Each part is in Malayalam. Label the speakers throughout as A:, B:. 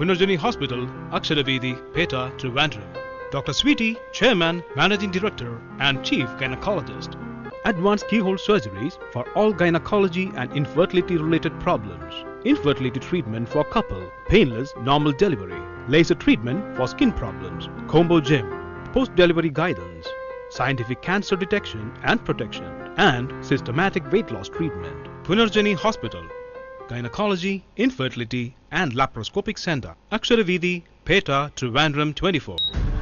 A: Punarjani Hospital, Aksharavedhi, Peta, Trivandrum. Dr. Sweetie, Chairman, Managing Director, and Chief Gynecologist. Advanced keyhole surgeries for all gynecology and infertility related problems. Infertility treatment for couple, painless normal delivery, laser treatment for skin problems, combo gym, post delivery guidance, scientific cancer detection and protection, and systematic weight loss treatment. Punarjani Hospital, Gynecology, Infertility, and Laparoscopic Center, Aksharavedhi, Peta, Trivandrum 24.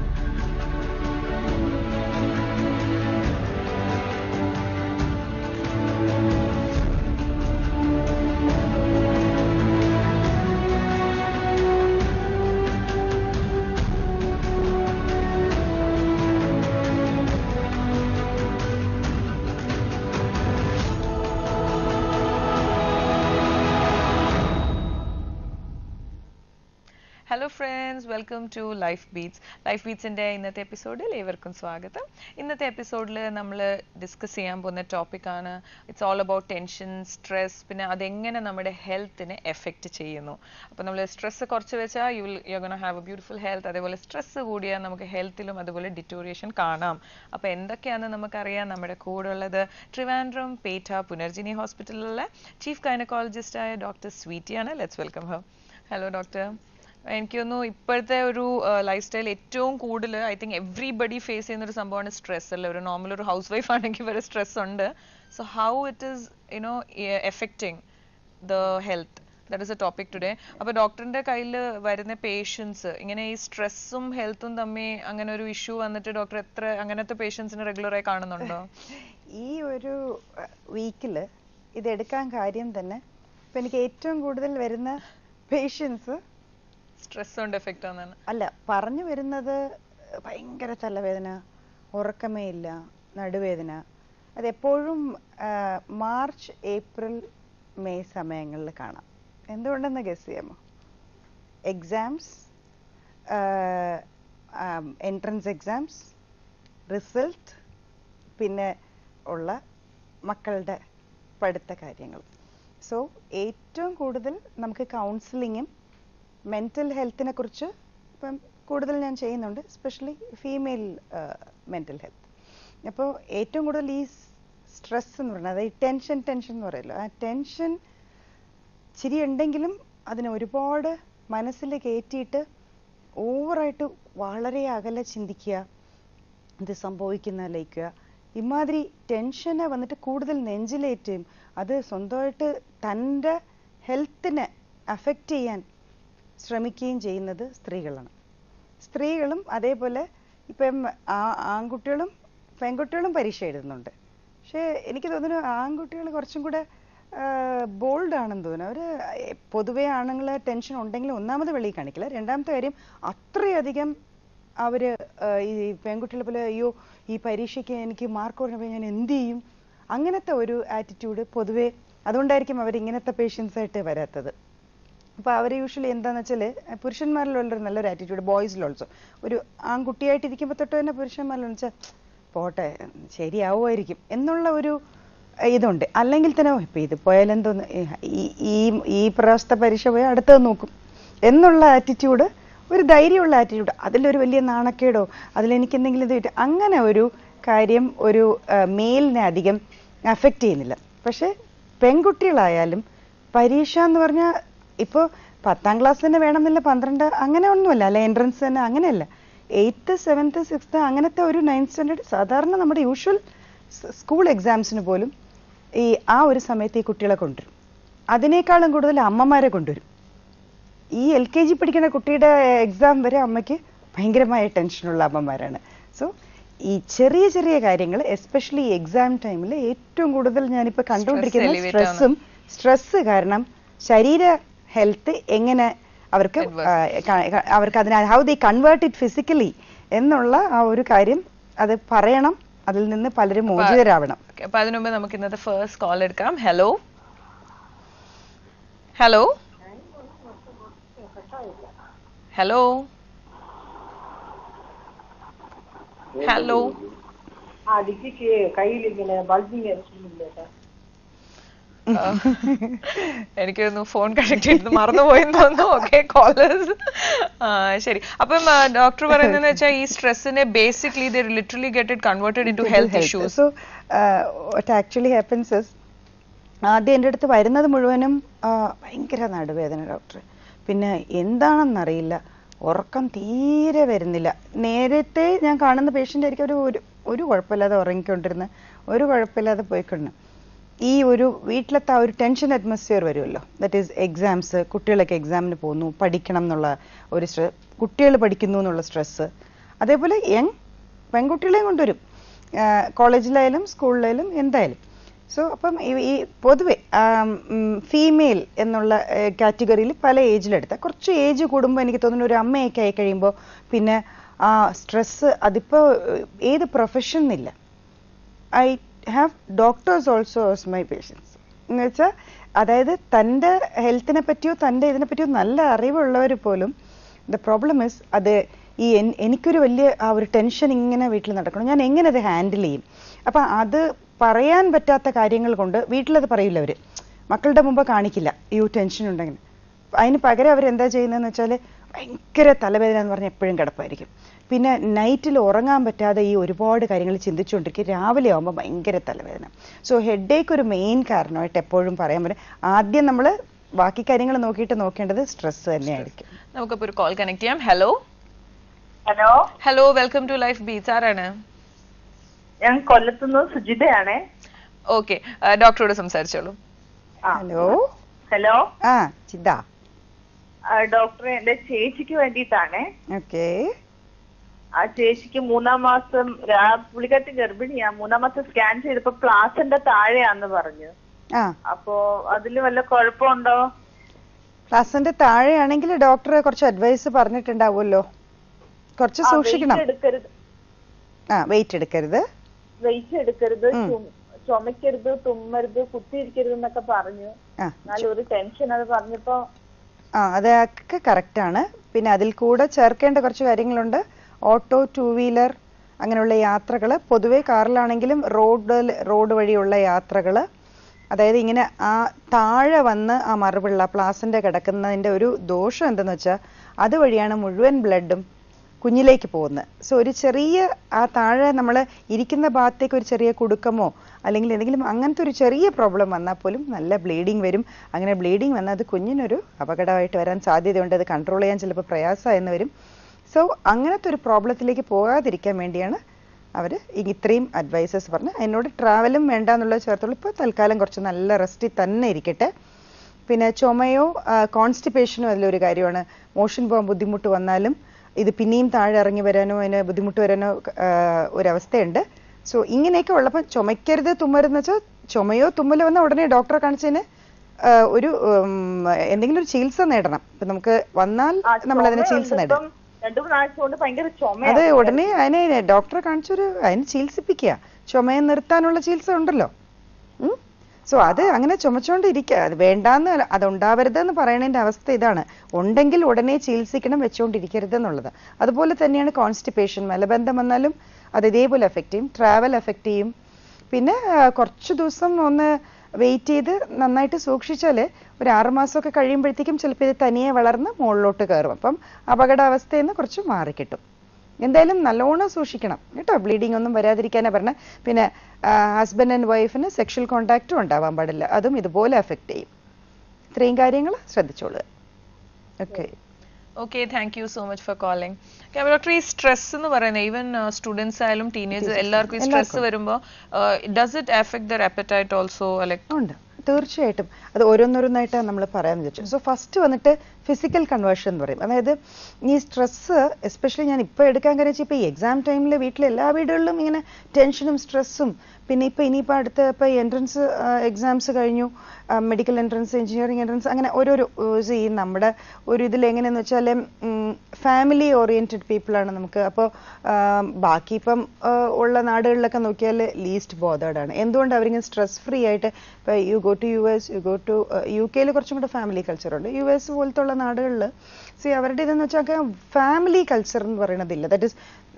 B: Hello friends welcome to life beats life ബീറ്റ്സിൻ്റെ ഇന്നത്തെ എപ്പിസോഡിൽ ഏവർക്കും സ്വാഗതം ഇന്നത്തെ എപ്പിസോഡിൽ നമ്മൾ ഡിസ്കസ് ചെയ്യാൻ പോകുന്ന ടോപ്പിക്കാണ് it's all about tension stress പിന്നെ അതെങ്ങനെ നമ്മുടെ ഹെൽത്തിനെ എഫക്റ്റ് ചെയ്യുന്നു അപ്പോൾ നമ്മൾ സ്ട്രെസ് കുറച്ച് വെച്ചാൽ you will you gonna have a beautiful health അതേപോലെ സ്ട്രെസ് കൂടിയാൽ നമുക്ക് ഹെൽത്തിലും അതുപോലെ ഡിറ്റോറിയേഷൻ കാണാം അപ്പോൾ എന്തൊക്കെയാണെന്ന് നമുക്കറിയാം നമ്മുടെ കൂടെ ഉള്ളത് ട്രിവാൻഡ്രം പേറ്റ പുനർജിനി ഹോസ്പിറ്റലിലെ ചീഫ് ഗൈനക്കോളജിസ്റ്റായ ഡോക്ടർ സ്വീറ്റിയാണ് let's welcome her hello doctor എനിക്ക് തോന്നുന്നു ഇപ്പോഴത്തെ ഒരു ലൈഫ് സ്റ്റൈൽ ഏറ്റവും കൂടുതൽ ഐ തിങ്ക് എവ്രിബഡി ഫേസ് ചെയ്യുന്ന ഒരു സംഭവമാണ് സ്ട്രെസ് അല്ലേ ഒരു നോർമൽ ഒരു ഹൗസ് വൈഫ് ആണെങ്കിൽ വരെ സ്ട്രെസ് ഉണ്ട് so how it is you know affecting the health that is a topic today അപ്പോൾ ഡോക്ടറിന്റെ കയ്യിൽ വരുന്ന പേഷ്യൻസ് ഇങ്ങനെ ഈ സ്ട്രെസ്സും ഹെൽത്തും തമ്മിൽ അങ്ങനെ ഒരു ഇഷ്യൂ വന്നിട്ട് ഡോക്ടർ എത്ര അങ്ങനത്തെ പേഷ്യൻസിനെ റെഗുലറായി കാണുന്നുണ്ടോ
C: ഈ ഒരു വീക്കില് ഇത് എടുക്കാൻ കാര്യം തന്നെ ഇപ്പൊ എനിക്ക് ഏറ്റവും കൂടുതൽ വരുന്ന പേഷ്യൻസ്
B: സ്ട്രെസ് കൊണ്ട് എഫക്റ്റ് ആണെന്നാണ്
C: അല്ല പറഞ്ഞു വരുന്നത് ഭയങ്കര തലവേദന ഉറക്കമേ ഇല്ല നടുവേദന അതെപ്പോഴും ആ, മാർച്ച് ഏപ്രിൽ മെയ് സമയങ്ങളിൽ കാണാം എന്തുകൊണ്ടെന്ന് ഗസ് ചെയ്യാമോ എക്സാംസ് എൻട്രൻസ് എക്സാംസ് റിസൾട്ട് പിന്നെ ഉള്ള മക്കളുടെ പഠിത്ത കാര്യങ്ങൾ സോ ഏറ്റവും കൂടുതൽ നമുക്ക് കൗൺസിലിങ്ങും മെന്റൽ ഹെൽത്തിനെ കുറിച്ച് ഇപ്പം കൂടുതൽ ഞാൻ ചെയ്യുന്നുണ്ട് എസ്പെഷ്യലി ഫീമെയിൽ മെന്റൽ ഹെൽത്ത് അപ്പോൾ ഏറ്റവും കൂടുതൽ ഈ സ്ട്രെസ് എന്ന് പറയുന്നത് അതായത് ടെൻഷൻ ടെൻഷൻ എന്ന് പറയുമല്ലോ ആ ടെൻഷൻ ചിരി ഉണ്ടെങ്കിലും അതിനെ ഒരുപാട് മനസ്സിൽ കയറ്റിയിട്ട് ഓവറായിട്ട് വളരെ അകലെ ചിന്തിക്കുക ഇത് സംഭവിക്കുന്നതിലേക്കുക ഇമാതിരി ടെൻഷനെ വന്നിട്ട് കൂടുതൽ നെഞ്ചിലേറ്റും അത് സ്വന്തമായിട്ട് തൻ്റെ ഹെൽത്തിനെ അഫക്റ്റ് ചെയ്യാൻ ശ്രമിക്കുകയും ചെയ്യുന്നത് സ്ത്രീകളാണ് സ്ത്രീകളും അതേപോലെ ഇപ്പം ആ- ആൺകുട്ടികളും പെൺകുട്ടികളും പരീക്ഷ എഴുതുന്നുണ്ട് പക്ഷേ എനിക്ക് തോന്നുന്നു ആൺകുട്ടികൾ കുറച്ചും കൂടെ ബോൾഡ് ആണെന്ന് തോന്നുന്നു അവർ പൊതുവേ ആണുങ്ങൾ ടെൻഷൻ ഉണ്ടെങ്കിലും ഒന്നാമത് വെളിയിൽ കാണിക്കില്ല രണ്ടാമത്തെ കാര്യം അത്രയധികം അവര് ആ, ഈ പെൺകുട്ടികളെ പോലെ അയ്യോ ഈ പരീക്ഷയ്ക്ക് എനിക്ക് മാർക്ക് കുറഞ്ഞപ്പോൾ ഞാൻ എന്ത് ചെയ്യും അങ്ങനത്തെ ഒരു ആറ്റിറ്റ്യൂഡ് പൊതുവേ അതുകൊണ്ടായിരിക്കും അവർ ഇങ്ങനത്തെ പേഷ്യൻസ് ആയിട്ട് വരാത്തത് അപ്പൊ അവർ യൂഷ്വലി എന്താന്ന് വെച്ചാൽ പുരുഷന്മാരിലുള്ളൊരു നല്ലൊരു ആറ്റിറ്റ്യൂഡ് ബോയ്സിൽ ഓൾസോ ഒരു ആൺകുട്ടിയായിട്ട് ഇരിക്കുമ്പോൾ തൊട്ട് തന്നെ പുരുഷന്മാരിലെന്ന് വെച്ചാൽ പോട്ടെ ശരിയാവുമായിരിക്കും എന്നുള്ള ഒരു ഏഹ്, ഇതുണ്ട് അല്ലെങ്കിൽ തന്നെ "ഓ, ഇപ്പൊ ഇത് പോയാലെന്തോന്ന് ഏഹ്, ഈ ഈ- ഈ പ്രാവശ്യത്തെ പരീക്ഷ പോയാൽ അടുത്തത് നോക്കും എന്നുള്ള ആറ്റിറ്റ്യൂഡ് ഒരു ധൈര്യമുള്ള ആറ്റിറ്റ്യൂഡ് അതിലൊരു വലിയ നാണക്കേടോ അതിലെനിക്ക് എന്തെങ്കിലും ഇത് കിട്ടും അങ്ങനെ ഒരു കാര്യം ഒരു മെയിലിനെ അധികം അഫക്റ്റ് ചെയ്യുന്നില്ല പക്ഷെ പെൺകുട്ടികളായാലും പരീക്ഷ എന്ന് പറഞ്ഞാൽ ഇപ്പോൾ പത്താം ക്ലാസ് തന്നെ വേണമെന്നില്ല പന്ത്രണ്ട് അങ്ങനെ ഒന്നുമല്ല അല്ല എൻട്രൻസ് തന്നെ അങ്ങനെയല്ല എയ്ത്ത് സെവൻത്ത് സിക്സ്ത്ത് അങ്ങനത്തെ ഒരു നയൻത് സ്റ്റാൻഡേർഡ് സാധാരണ നമ്മുടെ യൂഷ്വൽ സ്കൂൾ എക്സാംസിന് പോലും ഈ ആ ഒരു സമയത്ത് ഈ കുട്ടികളെ കൊണ്ടുവരും അതിനേക്കാളും കൂടുതൽ അമ്മമാരെ കൊണ്ടുവരും ഈ എൽ കെ ജി പഠിക്കുന്ന കുട്ടിയുടെ എക്സാം വരെ അമ്മയ്ക്ക് ഭയങ്കരമായ ടെൻഷനുള്ള അമ്മമാരാണ് സോ ഈ ചെറിയ ചെറിയ കാര്യങ്ങൾ എസ്പെഷ്യലി എക്സാം ടൈമിൽ ഏറ്റവും കൂടുതൽ ഞാനിപ്പോൾ കണ്ടുകൊണ്ടിരിക്കുന്ന
B: elevate
C: സ്ട്രെസ്സും സ്ട്രെസ് കാരണം ശരീര ഹെൽത്ത് എങ്ങനെ അവർക്ക്
B: Adverse.
C: ആ, ക- ക- അവർക്ക് അതിനെ how the convert it physically എന്നുള്ള ആ ഒരു കാര്യം അത് പറയണം അതിൽ നിന്ന് പലരും മോചിതരാവണം
B: Okay, അപ്പൊ അതിനു മുമ്പ് നമുക്ക് ഇന്നത്തെ ഫസ്റ്റ് കോൾ എടുക്കാം ഹലോ ഹലോ ഹലോ ഹലോ
D: ആ ഡിക്കിക്ക് കയ്യിൽ ഇങ്ങനെ ബൾജിങ് അടിച്ചിട്ടില്ലേ സാർ
B: എനിക്ക് തോന്നുന്നു ഫോൺ കണക്ട് ചെയ്ത് മറന്നുപോയെന്ന് തോന്നുന്നു ഓക്കെ കോളേഴ്സ് ശരി അപ്പം ഡോക്ടർ പറയുന്നതെന്ന് വെച്ചാൽ ഈ സ്ട്രെസ്സിനെ basically they literally get it converted into health issues
C: so what actually happens is ആദ്യം എൻ്റെ അടുത്ത് വരുന്നത് മുഴുവനും ആ, ഭയങ്കര നടുവേദന ഡോക്ടർ പിന്നെ എന്താണെന്നറിയില്ല ഉറക്കം തീരെ വരുന്നില്ല നേരത്തെ ഞാൻ കാണുന്ന പേഷ്യൻ്റ് ആയിരിക്കും ഒരു ഒരു ഒരു കുഴപ്പമില്ലാതെ ഉറങ്ങിക്കൊണ്ടിരുന്ന് ഒരു കുഴപ്പമില്ലാതെ പോയിക്കൊണ്ട് ഈ ഒരു വീട്ടിലത്തെ ആ ഒരു ടെൻഷൻ അറ്റ്മോസ്ഫിയർ വരുമല്ലോ ദറ്റ് ഈസ് എക്സാംസ് കുട്ടികളൊക്കെ എക്സാമിന് പോകുന്നു പഠിക്കണം എന്നുള്ള ഒരു സ്ട്രെസ് കുട്ടികൾ പഠിക്കുന്നു എന്നുള്ള സ്ട്രെസ്സ് അതേപോലെ യങ് പെൺകുട്ടികളെയും കൊണ്ടുവരും കോളേജിലായാലും സ്കൂളിലായാലും എന്തായാലും സോ അപ്പം ഈ- ഈ പൊതുവെ ഫീമെയിൽ എന്നുള്ള കാറ്റഗറിയിൽ പല ഏജിലെടുത്ത കുറച്ച് ഏജ് കൂടുമ്പോൾ എനിക്ക് തോന്നുന്നു ഒരു അമ്മയൊക്കെ ആയി കഴിയുമ്പോൾ പിന്നെ ആ സ്ട്രെസ്സ് അതിപ്പോൾ ഏത് പ്രൊഫഷൻ എന്നില്ല I have doctors also as my patients എന്ന് വെച്ചാൽ അതായത് തൻ്റെ ഹെൽത്തിനെ പറ്റിയോ തൻ്റെ ഇതിനെ പറ്റിയോ നല്ല അറിവുള്ളവർ പോലും ദ പ്രോബ്ലം ഇസ് അത് ഈ എൻ- എനിക്കൊരു വലിയ ആ ഒരു ടെൻഷൻ ഇങ്ങനെ വീട്ടിൽ നടക്കണം ഞാൻ എങ്ങനെ അത് ഹാൻഡിൽ ചെയ്യും അപ്പം അത് പറയാൻ പറ്റാത്ത കാര്യങ്ങൾ കൊണ്ട് വീട്ടിലത് പറയില്ല അവർ മക്കളുടെ മുമ്പ് കാണിക്കില്ല ഈ ടെൻഷൻ ഉണ്ടെങ്കിൽ അതിന് പകരം അവരെന്താ ചെയ്യുന്നതെന്ന് വെച്ചാൽ ഭയങ്കര തലവേദന എന്ന് പറഞ്ഞാൽ എപ്പോഴും കിടപ്പായിരിക്കും പിന്നെ നൈറ്റിൽ ഉറങ്ങാൻ പറ്റാതെ ഈ ഒരുപാട് കാര്യങ്ങൾ ചിന്തിച്ചുകൊണ്ടിരിക്കും രാവിലെ ആകുമ്പോൾ ഭയങ്കര തലവേദന സോ ഹെഡേക്ക് ഒരു മെയിൻ കാരണമായിട്ട് എപ്പോഴും പറയാൻ പറ്റും ആദ്യം നമ്മൾ ബാക്കി കാര്യങ്ങൾ നോക്കിയിട്ട് നോക്കേണ്ടത് സ്ട്രെസ് തന്നെയായിരിക്കും
B: നമുക്കപ്പോൾ ഒരു കോൾ കണക്ട് ചെയ്യാം hello
D: hello
B: hello welcome to life beach ആരാണ്
D: ഞാൻ കൊല്ലത്തുനിന്ന് സുജിതയാണേ
B: ഓക്കെ ഡോക്ടറോട് സംസാരിച്ചോളൂ
D: ആ.
C: ഹലോ
D: ഹലോ
C: ആ ചിത
D: ആ, ഡോക്ടറെ എന്റെ ചേച്ചിക്ക് വേണ്ടിയിട്ടാണേ
C: ഓക്കെ
D: ആ ചേച്ചിക്ക് മൂന്നാം മാസം രാ- പുള്ളിക്കാരത്തി ഗർഭിണിയാ മൂന്നാം മാസം സ്കാൻ ചെയ്തപ്പോ പ്ലാസിന്റെ താഴെയാന്ന് പറഞ്ഞു
C: ആ
D: അപ്പോ അതില് വല്ല കുഴപ്പമുണ്ടോ
C: ക്ലാസ്സിന്റെ താഴെയാണെങ്കിൽ ഡോക്ടർ കുറച്ച് അഡ്വൈസ് പറഞ്ഞിട്ടുണ്ടാവുമല്ലോ കുറച്ച്
D: ആ,
C: സൂക്ഷിക്കണം
D: weight എടുക്കരുത്
C: ആ വെയിറ്റ് എടുക്കരുത്
D: വെയിറ്റ് എടുക്കരുത്
C: ഉം.
D: ചും- ചുമക്കരുത് തുമ്മരുത് കുത്തിയിരിക്കരുത് എന്നൊക്കെ പറഞ്ഞു
C: ആ
D: എന്നാലും ഒരു ടെൻഷൻ അത് പറഞ്ഞപ്പോ
C: ആ അതൊക്കെ കറക്റ്റ് ആണ് പിന്നെ അതിൽ കൂടെ ചേർക്കേണ്ട കുറച്ച് കാര്യങ്ങളുണ്ട് ഓട്ടോ ടൂ വീലർ അങ്ങനെയുള്ള യാത്രകൾ പൊതുവെ കാറിലാണെങ്കിലും റോഡ് റോഡ് വഴിയുള്ള യാത്രകൾ അതായത് ഇങ്ങനെ ആ താഴെ വന്ന് ആ മറുപിള്ള പ്ലാസിൻ്റെ കിടക്കുന്നതിൻ്റെ ഒരു ദോഷം എന്തെന്ന് വെച്ചാൽ അതുവഴിയാണ് മുഴുവൻ ബ്ലഡും കുഞ്ഞിലേക്ക് പോകുന്നത് സോ ഒരു ചെറിയ ആ താഴെ നമ്മൾ ഇരിക്കുന്ന ഭാഗത്തേക്ക് ഒരു ചെറിയ കുടുക്കമോ അല്ലെങ്കിൽ എന്തെങ്കിലും അങ്ങനത്തെ ഒരു ചെറിയ പ്രോബ്ലം വന്നാൽ പോലും നല്ല ബ്ലീഡിങ് വരും അങ്ങനെ ബ്ലീഡിങ് വന്നാൽ അത് കുഞ്ഞിനൊരു അപകടമായിട്ട് വരാൻ സാധ്യതയുണ്ട് അത് കൺട്രോൾ ചെയ്യാൻ ചിലപ്പോൾ പ്രയാസമായെന്ന് വരും സോ അങ്ങനത്തെ ഒരു പ്രോബ്ലത്തിലേക്ക് പോകാതിരിക്കാൻ വേണ്ടിയാണ് അവർ ഇത്രയും അഡ്വൈസസ് പറഞ്ഞ് എന്നോട് ട്രാവലും വേണ്ട എന്നുള്ളത് ചേർത്തുള്ളൂ ഇപ്പോൾ തൽക്കാലം കുറച്ച് നല്ല റെസ്റ്റിൽ തന്നെ ഇരിക്കട്ടെ പിന്നെ ചുമയോ കോൺസ്റ്റിപ്പേഷനോ അതിലൊരു കാര്യമാണ് മോഷൻ പോകാൻ ബുദ്ധിമുട്ട് വന്നാലും ഇത് പിന്നെയും താഴെ ഇറങ്ങി വരാനോ അതിന് ബുദ്ധിമുട്ട് വരാനോ ആ, ഒരവസ്ഥയുണ്ട് സോ ഇങ്ങനെയൊക്കെ ഉള്ളപ്പോൾ ചുമയ്ക്കരുത് തുമ്മരുതെന്ന് വെച്ചാൽ ചുമയോ തുമ്മലോ വന്നാൽ ഉടനെ ഡോക്ടറെ കാണിച്ചതിന് ആ, ഒരു ഉം, എന്തെങ്കിലും ഒരു ചികിത്സ നേടണം ഇപ്പം നമുക്ക് വന്നാൽ
D: ആ,
C: നമ്മൾ അതിന് ചികിത്സ
D: ചുമയുണ്ട്.
C: നേടണം
D: ഇപ്പം രണ്ടു മൂന്നാഴ്ച കൊണ്ട് ഭയങ്കര
C: അത്
D: ചുമയാണ്
C: ഉടനെ അതിനെ ഡോക്ടറെ കാണിച്ചൊരു അതിന് ചികിത്സിപ്പിക്കുക ചുമയെ നിർത്താനുള്ള ചികിത്സ ഉണ്ടല്ലോ സോ അത് അങ്ങനെ ചുമച്ചോണ്ടിരിക്കുക അത് വേണ്ടാന്ന് അല്ല, അത് ഉണ്ടാവരുതെന്ന് പറയണതിന്റെ അവസ്ഥ ഇതാണ് ഉണ്ടെങ്കിൽ ഉടനെ ചികിത്സിക്കണം വെച്ചുകൊണ്ടിരിക്കരുത് എന്നുള്ളത് അതുപോലെ തന്നെയാണ് കോൺസ്റ്റിപ്പേഷൻ മലബന്ധം വന്നാലും അത് ഇതേപോലെ എഫക്റ്റ് ചെയ്യും ട്രാവൽ എഫക്റ്റ് ചെയ്യും പിന്നെ ആ, കുറച്ച് ദിവസം ഒന്ന് വെയിറ്റ് ചെയ്ത് നന്നായിട്ട് സൂക്ഷിച്ചാൽ ഒരു ആറുമാസമൊക്കെ കഴിയുമ്പോഴത്തേക്കും ചിലപ്പോൾ ഇത് തനിയെ വളർന്ന് മുകളിലോട്ട് കയറും അപ്പം അപകടാവസ്ഥയിൽ നിന്ന് കുറച്ച് മാറിക്കിട്ടും എന്തായാലും നല്ലോണം സൂക്ഷിക്കണം കേട്ടോ ബ്ലീഡിംഗ് ഒന്നും വരാതിരിക്കാനാ പറഞ്ഞ പിന്നെ ഹസ്ബൻഡ് ആൻഡ് വൈഫിന് സെക്ഷൽ കോണ്ടാക്റ്റും ഉണ്ടാവാൻ പാടില്ല അതും ഇതുപോലെ എഫക്റ്റ് ചെയ്യും ഇത്രയും കാര്യങ്ങൾ ശ്രദ്ധിച്ചോളുക okay
B: okay thank you so much for calling doctor ഈ സ്ട്രെസ് എന്ന് പറയുന്നത് ഈവൻ സ്റ്റുഡൻസ് ആയാലും ടീനേജ് എല്ലാവർക്കും ഈ സ്ട്രെസ് വരുമ്പോൾ does it effect their appetite also like
C: ഉണ്ട് തീർച്ചയായിട്ടും അത് ഓരോന്നോരോന്നായിട്ട് നമ്മൾ പറയാമെന്ന് വിചാരിച്ചു സോ ഫസ്റ്റ് വന്നിട്ട് ഫിസിക്കൽ കൺവേർഷൻ എന്ന് പറയും അതായത് ഈ സ്ട്രെസ്സ് എസ്പെഷ്യലി ഞാൻ ഇപ്പോൾ എടുക്കാൻ കാര്യം വെച്ചാൽ ഇപ്പോൾ ഈ എക്സാം ടൈമിൽ വീട്ടിൽ എല്ലാ വീടുകളിലും ഇങ്ങനെ ടെൻഷനും സ്ട്രെസ്സും പിന്നെ ഇപ്പോൾ ഇനിയിപ്പോൾ അടുത്ത ഇപ്പോൾ എൻട്രൻസ് എക്സാംസ് കഴിഞ്ഞു മെഡിക്കൽ എൻട്രൻസ് എഞ്ചിനീയറിംഗ് എൻട്രൻസ് അങ്ങനെ ഓരോരോ ഏർ ഈ നമ്മുടെ ഒരു ഇതിൽ എങ്ങനെയെന്ന് വെച്ചാൽ ഫാമിലി ഓറിയൻറ്റഡ് പീപ്പിളാണ് നമുക്ക് അപ്പോൾ ബാക്കി ഇപ്പം ആ, ഉള്ള നാടുകളിലൊക്കെ നോക്കിയാൽ ലീസ്റ്റ് ബോധേഡ് ആണ് എന്തുകൊണ്ട് അവരിങ്ങനെ സ്ട്രെസ് ഫ്രീ ആയിട്ട് ഇപ്പോൾ you go to U S you go to യു കെയിൽ കുറച്ചും കൂടെ ഫാമിലി കൾച്ചർ ഉണ്ട് യു എസ് പോലത്തെ ഉള്ള നാടുകളിൽ സി അവരുടെ ഇതെന്ന് വെച്ചാൽ ഫാമിലി കൾച്ചർ എന്ന് പറയണതില്ല ദാറ്റ് ഇസ്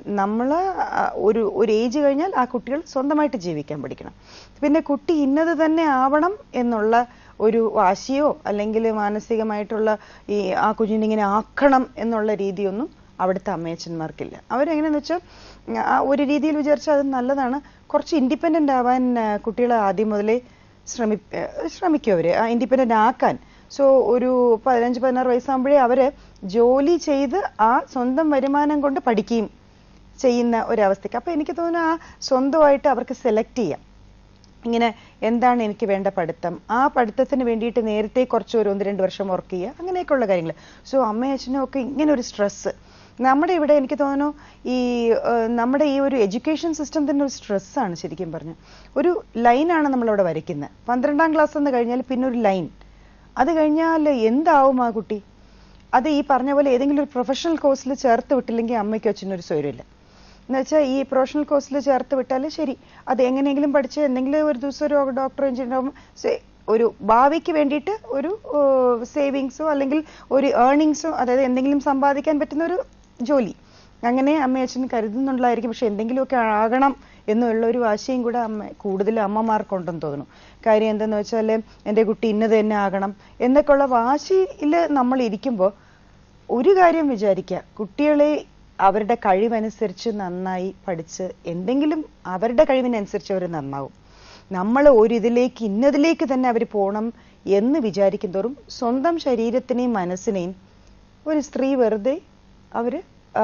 C: നമ്മൾ ഒരു ഒരു ഏജ് കഴിഞ്ഞാൽ ആ കുട്ടികൾ സ്വന്തമായിട്ട് ജീവിക്കാൻ പഠിക്കണം പിന്നെ കുട്ടി ഇന്നത് തന്നെ ആവണം എന്നുള്ള ഒരു വാശിയോ അല്ലെങ്കിൽ മാനസികമായിട്ടുള്ള ഈ ആ കുഞ്ഞിനെ ഇങ്ങനെ ആക്കണം എന്നുള്ള രീതിയൊന്നും അവിടുത്തെ അമ്മയച്ചന്മാർക്കില്ല അവരെങ്ങനെയാന്ന് വെച്ചാൽ ആ ഒരു രീതിയിൽ വിചാരിച്ചാൽ അത് നല്ലതാണ് കുറച്ച് ഇൻഡിപെൻഡന്റ് ആവാൻ ആ, കുട്ടികളെ ആദ്യം മുതലേ ശ്രമി ഏഹ് ശ്രമിക്കും അവര് ആ ഇൻഡിപെൻഡന്റ് ആക്കാൻ സോ ഒരു പതിനഞ്ച് പതിനാറ് വയസ്സാകുമ്പോഴേ അവര് ജോലി ചെയ്ത് ആ സ്വന്തം വരുമാനം കൊണ്ട് പഠിക്കുകയും ചെയ്യുന്ന ഒരവസ്ഥയ്ക്ക് അപ്പൊ എനിക്ക് തോന്നുന്നു ആ സ്വന്തമായിട്ട് അവർക്ക് സെലക്ട് ചെയ്യാം ഇങ്ങനെ എന്താണ് എനിക്ക് വേണ്ട പഠിത്തം ആ പഠിത്തത്തിന് വേണ്ടിയിട്ട് നേരത്തെ കുറച്ച് ഒരു ഒന്ന് രണ്ട് വർഷം വർക്ക് ചെയ്യുക അങ്ങനെയൊക്കെയുള്ള കാര്യങ്ങൾ സോ അമ്മയും അച്ഛനും ഒക്കെ ഇങ്ങനെ ഒരു സ്ട്രെസ് നമ്മുടെ ഇവിടെ എനിക്ക് തോന്നുന്നു ഈ ഏഹ്, നമ്മുടെ ഈ ഒരു എഡ്യൂക്കേഷൻ സിസ്റ്റം തന്നെ ഒരു സ്ട്രെസ്സാണ് ശരിക്കും പറഞ്ഞു ഒരു ലൈനാണ് നമ്മളവിടെ വരയ്ക്കുന്നത് പന്ത്രണ്ടാം ക്ലാസ് എന്ന് കഴിഞ്ഞാൽ പിന്നെ ഒരു ലൈൻ അത് കഴിഞ്ഞാൽ എന്താവും ആ കുട്ടി അത് ഈ പറഞ്ഞ പോലെ ഏതെങ്കിലും ഒരു പ്രൊഫഷണൽ കോഴ്സിൽ ചേർത്ത് വിട്ടില്ലെങ്കിൽ അമ്മയ്ക്കും അച്ഛനും ഒരു സ്വരമില്ല എന്ന് വെച്ചാൽ ഈ പ്രൊഫഷണൽ കോഴ്സിൽ ചേർത്ത് വിട്ടാൽ ശരി അത് എങ്ങനെയെങ്കിലും പഠിച്ച് എന്തെങ്കിലും ഒരു ദിവസം ഒരു ഡോക്ടർ എഞ്ചിനീയർ ഒരു ഭാവിക്ക് വേണ്ടിയിട്ട് ഒരു സേവിങ്സോ അല്ലെങ്കിൽ ഒരു ഏർണിങ്സോ അതായത് എന്തെങ്കിലും സമ്പാദിക്കാൻ പറ്റുന്ന ഒരു ജോലി അങ്ങനെ അമ്മ അച്ഛൻ കരുതുന്നുള്ളതായിരിക്കും പക്ഷെ എന്തെങ്കിലുമൊക്കെ ആകണം എന്നുള്ള ഒരു വാശിയും കൂടെ അമ്മ കൂടുതൽ അമ്മമാർക്കുണ്ടെന്ന് തോന്നുന്നു കാര്യം എന്തെന്ന് വെച്ചാൽ എൻ്റെ കുട്ടി ഇന്നത് തന്നെ ആകണം എന്നൊക്കെയുള്ള വാശിയിൽ നമ്മൾ ഇരിക്കുമ്പോൾ ഒരു കാര്യം വിചാരിക്കുക കുട്ടികളെ അവരുടെ കഴിവനുസരിച്ച് നന്നായി പഠിച്ച് എന്തെങ്കിലും അവരുടെ കഴിവിനനുസരിച്ച് അവർ നന്നാവും നമ്മൾ ഒരു ഇതിലേക്ക് ഇന്നതിലേക്ക് തന്നെ അവർ പോകണം എന്ന് വിചാരിക്കും തോറും സ്വന്തം ശരീരത്തിനെയും മനസ്സിനെയും ഒരു സ്ത്രീ വെറുതെ അവര്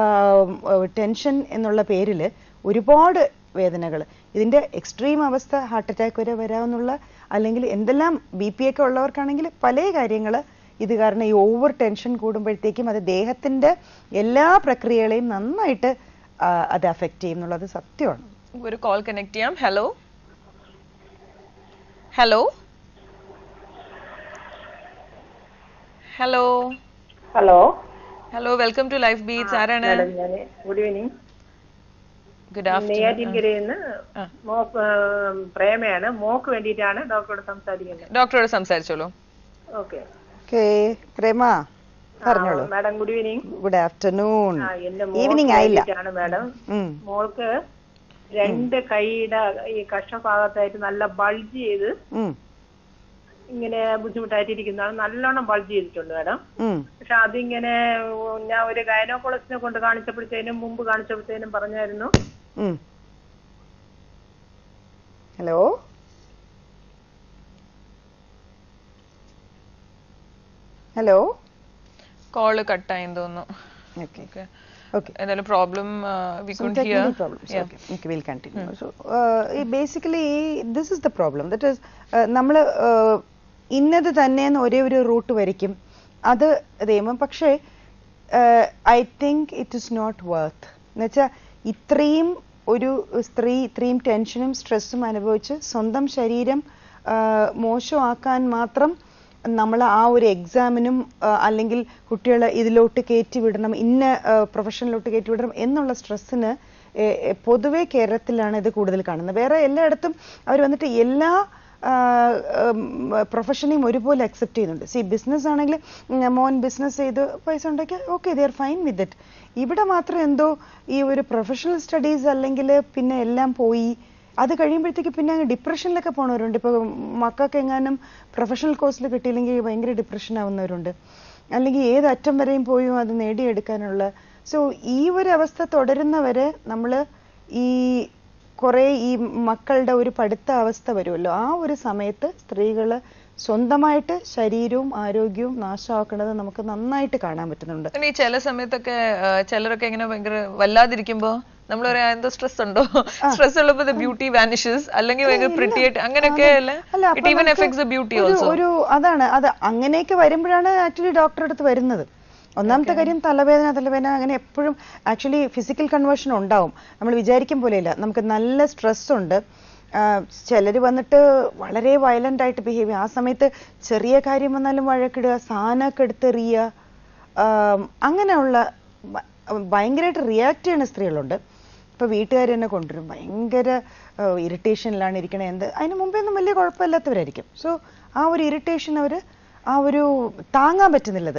C: ടെൻഷൻ എന്നുള്ള പേരിൽ ഒരുപാട് വേദനകൾ ഇതിന്റെ എക്സ്ട്രീം അവസ്ഥ ഹാർട്ട് അറ്റാക്ക് വരെ വരാമെന്നുള്ള അല്ലെങ്കിൽ എന്തെല്ലാം ബി പി ഒക്കെ ഉള്ളവർക്കാണെങ്കിൽ പല കാര്യങ്ങൾ ഇത് കാരണം ഈ ഓവർ ടെൻഷൻ കൂടുമ്പോഴത്തേക്കും അത് ദേഹത്തിന്റെ എല്ലാ പ്രക്രിയകളെയും നന്നായിട്ട് ആ, അത് അഫക്റ്റ് ചെയ്യും എന്നുള്ളത് സത്യമാണ്
B: ഒരു കോൾ കണക്ട് ചെയ്യാം hello hello hello
E: hello
B: hello welcome to life beats ആരാണ്
E: മാഡം ഞാൻ ഗുഡ് ഈവനിങ്
B: ഗുഡ് ആഫ്റ്റർനൂൺ
E: നെയ്യാറ്റിൻകരയിൽ നിന്ന്
B: ആ.
E: മോക്ക് ആ, പ്രേമയാണ് മോക്ക് വേണ്ടിയിട്ടാണ് ഡോക്ടറോട് സംസാരിക്കുന്നത്
B: ഡോക്ടറോട് സംസാരിച്ചോളൂ
E: ഓക്കെ
C: ഓക്കേ പ്രേമ പറഞ്ഞോളൂ
E: madam good evening
C: good afternoon
E: ആ എന്റെ
C: ഈവനിങ്
E: മോക്ക്
C: ആയില്ല
E: വേണ്ടിയിട്ടാണ് മാഡം
C: ഉം.
E: മോൾക്ക് രണ്ട് കൈയുടെ ഈ കഷ്ടഭാഗത്തായിട്ട് നല്ല ബൾജ് ചെയ്ത്
C: ഉം.
E: ഇങ്ങനെ ബുദ്ധിമുട്ടായിട്ടിരിക്കുന്നതാണ് നല്ലോണം ബൾജ് ചെയ്തിട്ടുണ്ട് മാഡം
C: ഉം.
E: പക്ഷെ അതിങ്ങനെ ഉം, ഞാൻ ഒരു ഗൈനോക്കോളജിനെ കൊണ്ട് കാണിച്ചപ്പോഴത്തേനും മുമ്പ് കാണിച്ചപ്പോഴത്തേനും പറഞ്ഞായിരുന്നു
C: ഉം. ഹലോ ഹലോ
B: കോള് കട്ടായെന്ന് തോന്നുന്നു
C: ഓക്കെ
B: ഓക്കെ
C: ഓക്കെ
B: എന്തായാലും problem we
C: some
B: could hear
C: technical problems. Okay, okay, we'll continue. So, uh, ഈ basically this is the problem. That is, uh, നമ്മൾ ഇന്നത് തന്നെയെന്ന് ഒരേ ഒരു റൂട്ട് വരയ്ക്കും അത് നിയമം പക്ഷേ I think it is not worth എന്നുവെച്ചാൽ ഇത്രയും ഒരു സ്ത്രീ ഇത്രയും ടെൻഷനും സ്ട്രെസ്സും അനുഭവിച്ച് സ്വന്തം ശരീരം ആ, മോശമാക്കാൻ മാത്രം നമ്മൾ ആ ഒരു എക്സാമിനും അല്ലെങ്കിൽ കുട്ടികളെ ഇതിലോട്ട് കയറ്റി വിടണം ഇന്ന പ്രൊഫഷനിലോട്ട് കയറ്റി വിടണം എന്നുള്ള സ്ട്രെസ്സിന് പൊതുവെ കേരളത്തിലാണ് ഇത് കൂടുതൽ കാണുന്നത് വേറെ എല്ലായിടത്തും അവർ വന്നിട്ട് എല്ലാ പ്രൊഫഷനെയും ഒരുപോലെ അക്സെപ്റ്റ് ചെയ്യുന്നുണ്ട് സി ബിസിനസ് ആണെങ്കിൽ ഉം, മോൻ ബിസിനസ് ചെയ്ത് പൈസ ഉണ്ടാക്കിയാൽ okay they are fine with it ഇവിടെ മാത്രം എന്തോ ഈ ഒരു പ്രൊഫഷണൽ സ്റ്റഡീസ് അല്ലെങ്കിൽ പിന്നെ എല്ലാം പോയി അത് കഴിയുമ്പോഴത്തേക്ക് പിന്നെ അങ്ങ് ഡിപ്രഷനിലൊക്കെ പോണവരുണ്ട് ഇപ്പൊ മക്കൾക്ക് എങ്ങാനും പ്രൊഫഷണൽ കോഴ്സിൽ കിട്ടിയില്ലെങ്കിൽ ഭയങ്കര ഡിപ്രഷൻ ആവുന്നവരുണ്ട് അല്ലെങ്കിൽ ഏത് അറ്റം വരെയും പോയും അത് നേടിയെടുക്കാനുള്ള സോ ഈ ഒരു അവസ്ഥ തുടരുന്നവരെ നമ്മൾ ഈ കുറെ ഈ മക്കളുടെ ഒരു പഠിത്ത അവസ്ഥ വരുമല്ലോ ആ ഒരു സമയത്ത് സ്ത്രീകൾ സ്വന്തമായിട്ട് ശരീരവും ആരോഗ്യവും നാശമാക്കുന്നത് നമുക്ക് നന്നായിട്ട് കാണാൻ പറ്റുന്നുണ്ട്
B: ഈ ചില സമയത്തൊക്കെ ആ, ചിലരൊക്കെ ഇങ്ങനെ ഭയങ്കര വല്ലാതിരിക്കുമ്പോ നമ്മൾ പറയാ എന്തോ സ്ട്രെസ് ഉണ്ടോ സ്ട്രെസ് ഉള്ളപ്പോ ബ്യൂട്ടി വാനിഷസ് അല്ലെങ്കിൽ ഭയങ്കര പ്രിറ്റി ആയിട്ട് അങ്ങനെയൊക്കെ അല്ലേ
C: അല്ല, അപ്പൊ
B: ഇറ്റ് ഈവൻ
C: നമുക്ക്
B: എഫക്ട്സ് ദ ബ്യൂട്ടി
C: ഒരു-
B: ഓൾസോ
C: ഒരു അതാണ് അത് അങ്ങനെയൊക്കെ വരുമ്പോഴാണ് ആക്ച്വലി ഡോക്ടറെ അടുത്ത് വരുന്നത് ഒന്നാമത്തെ കാര്യം തലവേദന തലവേദന അങ്ങനെ എപ്പോഴും ആക്ച്വലി ഫിസിക്കൽ കൺവേർഷൻ ഉണ്ടാവും നമ്മൾ വിചാരിക്കും പോലെയല്ല നമുക്ക് നല്ല സ്ട്രെസ് ഉണ്ട് ചിലർ വന്നിട്ട് വളരെ വയലന്റ് ആയിട്ട് ബിഹേവ് ചെയ്യും ആ സമയത്ത് ചെറിയ കാര്യം വന്നാലും വഴക്കിടുക സാധനമൊക്കെ എടുത്തെറിയുക ആം, അങ്ങനെയുള്ള ഭ- ഭയങ്കരമായിട്ട് റിയാക്ട് ചെയ്യുന്ന സ്ത്രീകളുണ്ട് ഇപ്പൊ വീട്ടുകാർ തന്നെ കൊണ്ടുവരും ഭയങ്കര ഇറിറ്റേഷനിലാണ് ഇരിക്കണേ എന്ത് അതിന് മുമ്പേ ഒന്നും വലിയ കുഴപ്പമില്ലാത്തവരായിരിക്കും സോ ആ ഒരു ഇറിറ്റേഷൻ അവര് ആ ഒരു താങ്ങാൻ പറ്റുന്നില്ലത്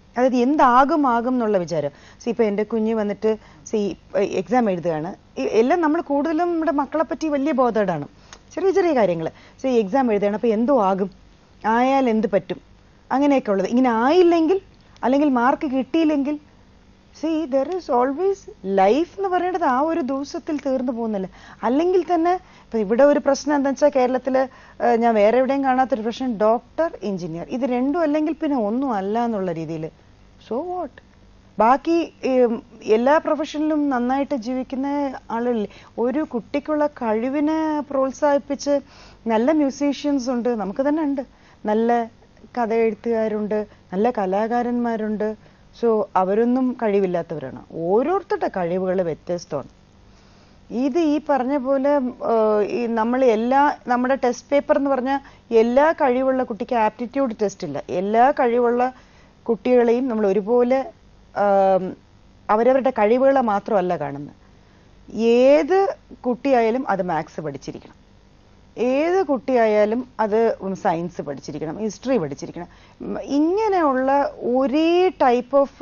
C: അതായത് എന്താകും ആകും എന്നുള്ള വിചാരം സി ഇപ്പൊ എൻ്റെ കുഞ്ഞ് വന്നിട്ട് സി എക്സാം എഴുതുകയാണ് ഈ- എല്ലാം നമ്മൾ കൂടുതലും നമ്മുടെ മക്കളെ പറ്റി വലിയ ബോധേഡാണ് ചെറിയ ചെറിയ കാര്യങ്ങൾ സി എക്സാം എഴുതുകയാണ് അപ്പൊ എന്തോ ആകും ആയാൽ എന്ത് പറ്റും അങ്ങനെയൊക്കെ ഉള്ളത് ഇങ്ങനെ ആയില്ലെങ്കിൽ അല്ലെങ്കിൽ മാർക്ക് കിട്ടിയില്ലെങ്കിൽ see there is always life എന്ന് പറയേണ്ടത് ആ ഒരു ദിവസത്തിൽ തീർന്നു പോകുന്നില്ല അല്ലെങ്കിൽ തന്നെ ഇപ്പൊ ഇവിടെ ഒരു പ്രശ്നം എന്താ വെച്ചാൽ കേരളത്തില് ഏഹ്, ഞാൻ വേറെ എവിടെയും കാണാത്തൊരു പ്രശ്നം ഡോക്ടർ എഞ്ചിനീയർ ഇത് രണ്ടും അല്ലെങ്കിൽ പിന്നെ ഒന്നും അല്ല എന്നുള്ള രീതിയിൽ സോ വാട്ട് ബാക്കി ഏം, എല്ലാ പ്രൊഫഷനിലും നന്നായിട്ട് ജീവിക്കുന്ന ആളുകളില്ലേ ഒരു കുട്ടിക്കുള്ള കഴിവിനെ പ്രോത്സാഹിപ്പിച്ച് നല്ല മ്യൂസീഷ്യൻസ് ഉണ്ട് നമുക്ക് തന്നെ ഉണ്ട് നല്ല കഥ എഴുത്തുകാരുണ്ട് നല്ല കലാകാരന്മാരുണ്ട് സോ അവരൊന്നും കഴിവില്ലാത്തവരാണ് ഓരോരുത്തരുടെ കഴിവുകൾ വ്യത്യസ്തമാണ് ഇത് ഈ പറഞ്ഞ പോലെ ഏഹ്, ഈ നമ്മൾ എല്ലാ നമ്മുടെ ടെസ്റ്റ് പേപ്പർ എന്ന് പറഞ്ഞാൽ എല്ലാ കഴിവുള്ള കുട്ടിക്ക് ആപ്റ്റിറ്റ്യൂഡ് ടെസ്റ്റ് ഇല്ല എല്ലാ കഴിവുള്ള കുട്ടികളെയും നമ്മൾ ഒരുപോലെ ആം, അവരവരുടെ കഴിവുകളെ മാത്രമല്ല കാണുന്നത് ഏത് കുട്ടിയായാലും അത് മാത്സ് പഠിച്ചിരിക്കണം ഏത് കുട്ടിയായാലും അത് സയൻസ് പഠിച്ചിരിക്കണം ഹിസ്റ്ററി പഠിച്ചിരിക്കണം ഉം, ഇങ്ങനെയുള്ള ഒരേ ടൈപ്പ് ഓഫ്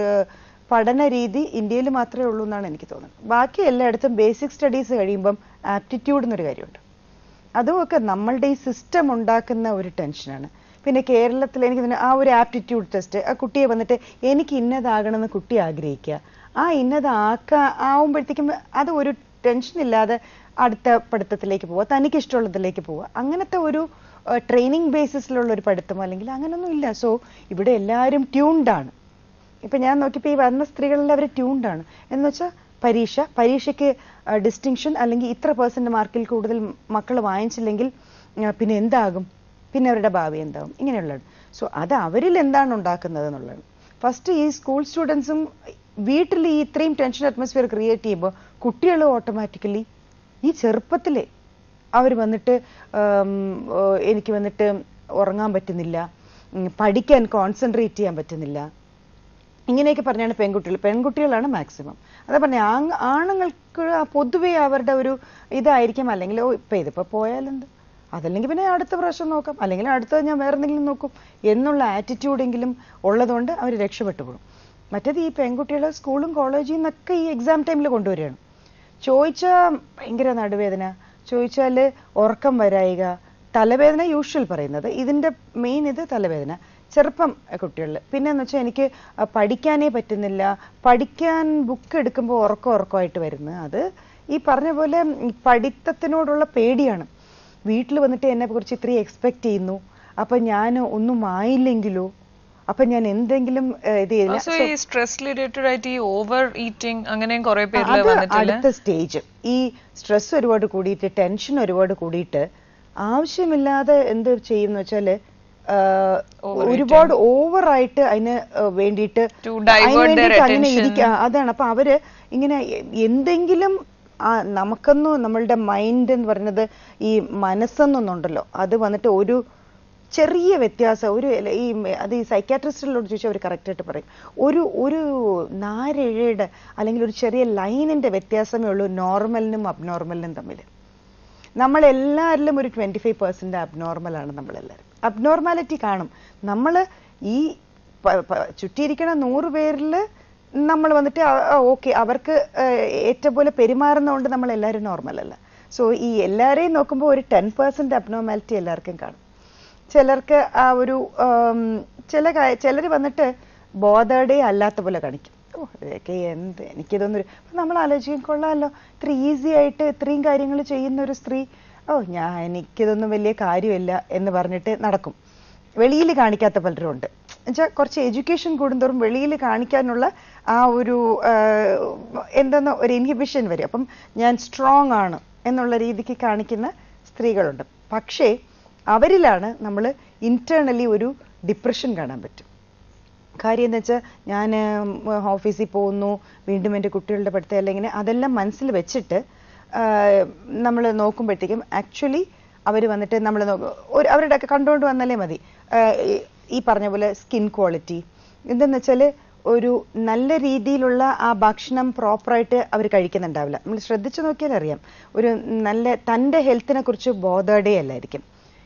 C: പഠന രീതി ഇന്ത്യയിൽ മാത്രമേ ഉള്ളൂ എന്നാണ് എനിക്ക് തോന്നുന്നത് ബാക്കി എല്ലായിടത്തും ബേസിക് സ്റ്റഡീസ് കഴിയുമ്പം ആപ്റ്റിറ്റ്യൂഡ് എന്നൊരു കാര്യമുണ്ട് അതുമൊക്കെ നമ്മളുടെ ഈ സിസ്റ്റം ഉണ്ടാക്കുന്ന ഒരു ടെൻഷനാണ് പിന്നെ കേരളത്തിൽ എനിക്ക് തോന്നുന്നു ആ ഒരു ആപ്റ്റിറ്റ്യൂഡ് ടെസ്റ്റ് ആ കുട്ടിയെ വന്നിട്ട് എനിക്ക് ഇന്നതാകണമെന്ന് കുട്ടി ആഗ്രഹിക്കുക ആ ഇന്നതാക്ക ആവുമ്പോഴത്തേക്കും അത് ഒരു ടെൻഷൻ ഇല്ലാതെ അടുത്ത പഠിത്തത്തിലേക്ക് പോവുക തനിക്ക് ഇഷ്ടമുള്ളതിലേക്ക് പോവുക അങ്ങനത്തെ ഒരു ട്രെയിനിങ് ബേസിസിലുള്ള ഒരു പഠിത്തം അല്ലെങ്കിൽ അങ്ങനൊന്നും ഇല്ല സോ ഇവിടെ എല്ലാവരും ട്യൂൺഡ് ആണ് ഇപ്പൊ ഞാൻ നോക്കിയപ്പോ ഈ വന്ന സ്ത്രീകളെല്ലാം അവർ ട്യൂൺഡ് ആണ് എന്ന് വെച്ചാൽ പരീക്ഷ പരീക്ഷയ്ക്ക് ഡിസ്റ്റിങ്ഷൻ അല്ലെങ്കിൽ ഇത്ര പേഴ്സന്റ് മാർക്കിൽ കൂടുതൽ മക്കൾ വാങ്ങിച്ചില്ലെങ്കിൽ ആ, പിന്നെ എന്താകും പിന്നെ അവരുടെ ഭാവി എന്താകും ഇങ്ങനെയുള്ളത് സോ അത് അവരിൽ എന്താണ് ഉണ്ടാക്കുന്നത് എന്നുള്ളതാണ് ഫസ്റ്റ് ഈ സ്കൂൾ സ്റ്റുഡൻസും വീട്ടിൽ ഈ ഇത്രയും ടെൻഷൻ അറ്റ്മോസ്ഫിയർ ക്രിയേറ്റ് ചെയ്യുമ്പോൾ കുട്ടികളും ഓട്ടോമാറ്റിക്കലി ഈ ചെറുപ്പത്തിലെ അവർ വന്നിട്ട് ആം, ഓ, എനിക്ക് വന്നിട്ട് ഉറങ്ങാൻ പറ്റുന്നില്ല ഉം, പഠിക്കാൻ കോൺസെൻട്രേറ്റ് ചെയ്യാൻ പറ്റുന്നില്ല ഇങ്ങനെയൊക്കെ പറഞ്ഞാണ് പെൺകുട്ടികൾ പെൺകുട്ടികളാണ് മാക്സിമം അതാ പറഞ്ഞ ആണുങ്ങൾക്ക് ആ പൊതുവെ അവരുടെ ഒരു ഇതായിരിക്കും അല്ലെങ്കിൽ ഓ ഇപ്പൊ ഇതിപ്പോ പോയാലെന്ത് അതല്ലെങ്കിൽ പിന്നെ അടുത്ത പ്രാവശ്യം നോക്കാം അല്ലെങ്കിൽ അടുത്തത് ഞാൻ വേറെ എന്തെങ്കിലും നോക്കും എന്നുള്ള ആറ്റിറ്റ്യൂഡെങ്കിലും ഉള്ളതുകൊണ്ട് അവർ രക്ഷപ്പെട്ടു പോകും മറ്റേത് ഈ പെൺകുട്ടികളെ സ്കൂളും കോളേജിൽ നിന്നൊക്കെ ഈ എക്സാം ടൈമിൽ കൊണ്ടുവരികയാണ് ചോദിച്ചാൽ ഭയങ്കര നടുവേദന ചോദിച്ചാൽ ഉറക്കം വരായിക തലവേദന യൂഷ്വൽ പറയുന്നത് ഇതിന്റെ മെയിൻ ഇത് തലവേദന ചെറുപ്പം കുട്ടികളിൽ പിന്നെ എന്ന് വെച്ചാൽ എനിക്ക് ആ, പഠിക്കാനേ പറ്റുന്നില്ല പഠിക്കാൻ ബുക്ക് എടുക്കുമ്പോൾ ഉറക്കം ഉറക്കമായിട്ട് വരുന്നത് അത് ഈ പറഞ്ഞ പോലെ ഉം, പഠിത്തത്തിനോടുള്ള പേടിയാണ് വീട്ടിൽ വന്നിട്ട് എന്നെ കുറിച്ച് ഇത്രയും എക്സ്പെക്ട് ചെയ്യുന്നു അപ്പൊ ഞാൻ ഒന്നും ആയില്ലെങ്കിലോ അപ്പൊ ഞാൻ എന്തെങ്കിലും ഏഹ്, ഇത് ചെയ്തില്ല.
B: Also,
C: So-
B: ഈ സ്ട്രെസ് റിലേറ്റഡ് ആയിട്ട് ഈ ഓവർ ഈറ്റിംഗ് അങ്ങനെയും കുറെ പേരിൽ
C: അത്
B: വന്നിട്ടില്ല
C: അടുത്ത സ്റ്റേജ് ഈ സ്ട്രെസ് ഒരുപാട് കൂടിയിട്ട് ടെൻഷൻ ഒരുപാട് കൂടിയിട്ട് ആവശ്യമില്ലാതെ എന്ത് ചെയ്യുന്ന വെച്ചാല് ആ, ഒരുപാട് ഓവറായിട്ട് അതിന് ആ, വേണ്ടിയിട്ട്
B: To
C: അതിന്
B: divert their
C: വേണ്ടിയിട്ട് അങ്ങനെ
B: attention.
C: ഇരിക്കുക അതാണ് അപ്പൊ അവര് ഇങ്ങനെ എ- എന്തെങ്കിലും ആ, നമുക്കൊന്നും നമ്മളുടെ മൈൻഡ് എന്ന് പറയുന്നത് ഈ മനസ്സെന്നൊന്നുണ്ടല്ലോ അത് വന്നിട്ട് ഒരു ചെറിയ വ്യത്യാസം ഒരു എല- ഈ മെ- അത് ഈ സൈക്കാട്രിസ്റ്റിനോട് ചോദിച്ചാൽ അവർ കറക്റ്റ് ആയിട്ട് പറയും ഒരു ഒരു നാരിഴയുടെ അല്ലെങ്കിൽ ഒരു ചെറിയ ലൈനിന്റെ വ്യത്യാസമേ ഉള്ളൂ നോർമലിനും അബ്നോർമലിനും തമ്മിൽ നമ്മളെല്ലാവരിലും ഒരു ട്വന്റി ഫൈവ് പെർസെന്റ് അബ്നോർമൽ ആണ് നമ്മളെല്ലാവരും അബ്നോർമാലിറ്റി കാണും നമ്മൾ ഈ പ- പ- ചുറ്റിയിരിക്കണ നൂറ് പേരിൽ നമ്മൾ വന്നിട്ട് ഓക്കെ അവർക്ക് ഏഹ്, ഏറ്റ പോലെ പെരുമാറുന്നതുകൊണ്ട് നമ്മൾ എല്ലാവരും നോർമൽ അല്ല സോ ഈ എല്ലാവരെയും നോക്കുമ്പോൾ ഒരു ടെൻ പെർസെന്റ് അബ്നോർമാലിറ്റി എല്ലാവർക്കും കാണും ചിലർക്ക് ആ ഒരു ആം, ചില ചിലർ വന്നിട്ട് ബോധേഡേ അല്ലാത്ത പോലെ കാണിക്കും ഓ ഇതൊക്കെ എന്ത് എനിക്കിതൊന്നും ഒരു അപ്പൊ നമ്മൾ ആലോചിക്കും കൊള്ളാമല്ലോ ഇത്ര ഈസി ആയിട്ട് ഇത്രയും കാര്യങ്ങൾ ചെയ്യുന്ന ഒരു സ്ത്രീ ഓ ഞാൻ എനിക്കിതൊന്നും വലിയ കാര്യമില്ല എന്ന് പറഞ്ഞിട്ട് നടക്കും വെളിയിൽ കാണിക്കാത്ത പലരും ഉണ്ട് എന്നുവെച്ചാൽ കുറച്ച് എഡ്യൂക്കേഷൻ കൂടുന്തോറും വെളിയിൽ കാണിക്കാനുള്ള ആ ഒരു എന്തെന്നോ ഒരു ഇൻഹിബിഷൻ വരും അപ്പം ഞാൻ സ്ട്രോങ് ആണ് എന്നുള്ള രീതിക്ക് കാണിക്കുന്ന സ്ത്രീകളുണ്ട് പക്ഷേ അവരിലാണ് നമ്മൾ ഇന്റേണലി ഒരു ഡിപ്രഷൻ കാണാൻ പറ്റും കാര്യം എന്ന് വെച്ചാൽ ഞാൻ ഓഫീസിൽ പോകുന്നു വീണ്ടും എൻ്റെ കുട്ടികളുടെ പഠിത്തം അല്ലെങ്കിൽ ഇങ്ങനെ അതെല്ലാം മനസ്സിൽ വെച്ചിട്ട് നമ്മൾ നോക്കുമ്പോഴത്തേക്കും ആക്ച്വലി അവർ വന്നിട്ട് നമ്മൾ ഒരു അവരുടെ ഒക്കെ കണ്ടുകൊണ്ട് വന്നാലേ മതി ആ, ഈ- ഈ പറഞ്ഞ പോലെ സ്കിൻ ക്വാളിറ്റി എന്തെന്ന് വെച്ചാൽ ഒരു നല്ല രീതിയിലുള്ള ആ ഭക്ഷണം പ്രോപ്പറായിട്ട് അവർ കഴിക്കുന്നുണ്ടാവില്ല നമ്മൾ ശ്രദ്ധിച്ചു നോക്കിയാൽ അറിയാം ഒരു നല്ല തൻ്റെ ഹെൽത്തിനെ കുറിച്ച് ബോധേഡേ അല്ലായിരിക്കും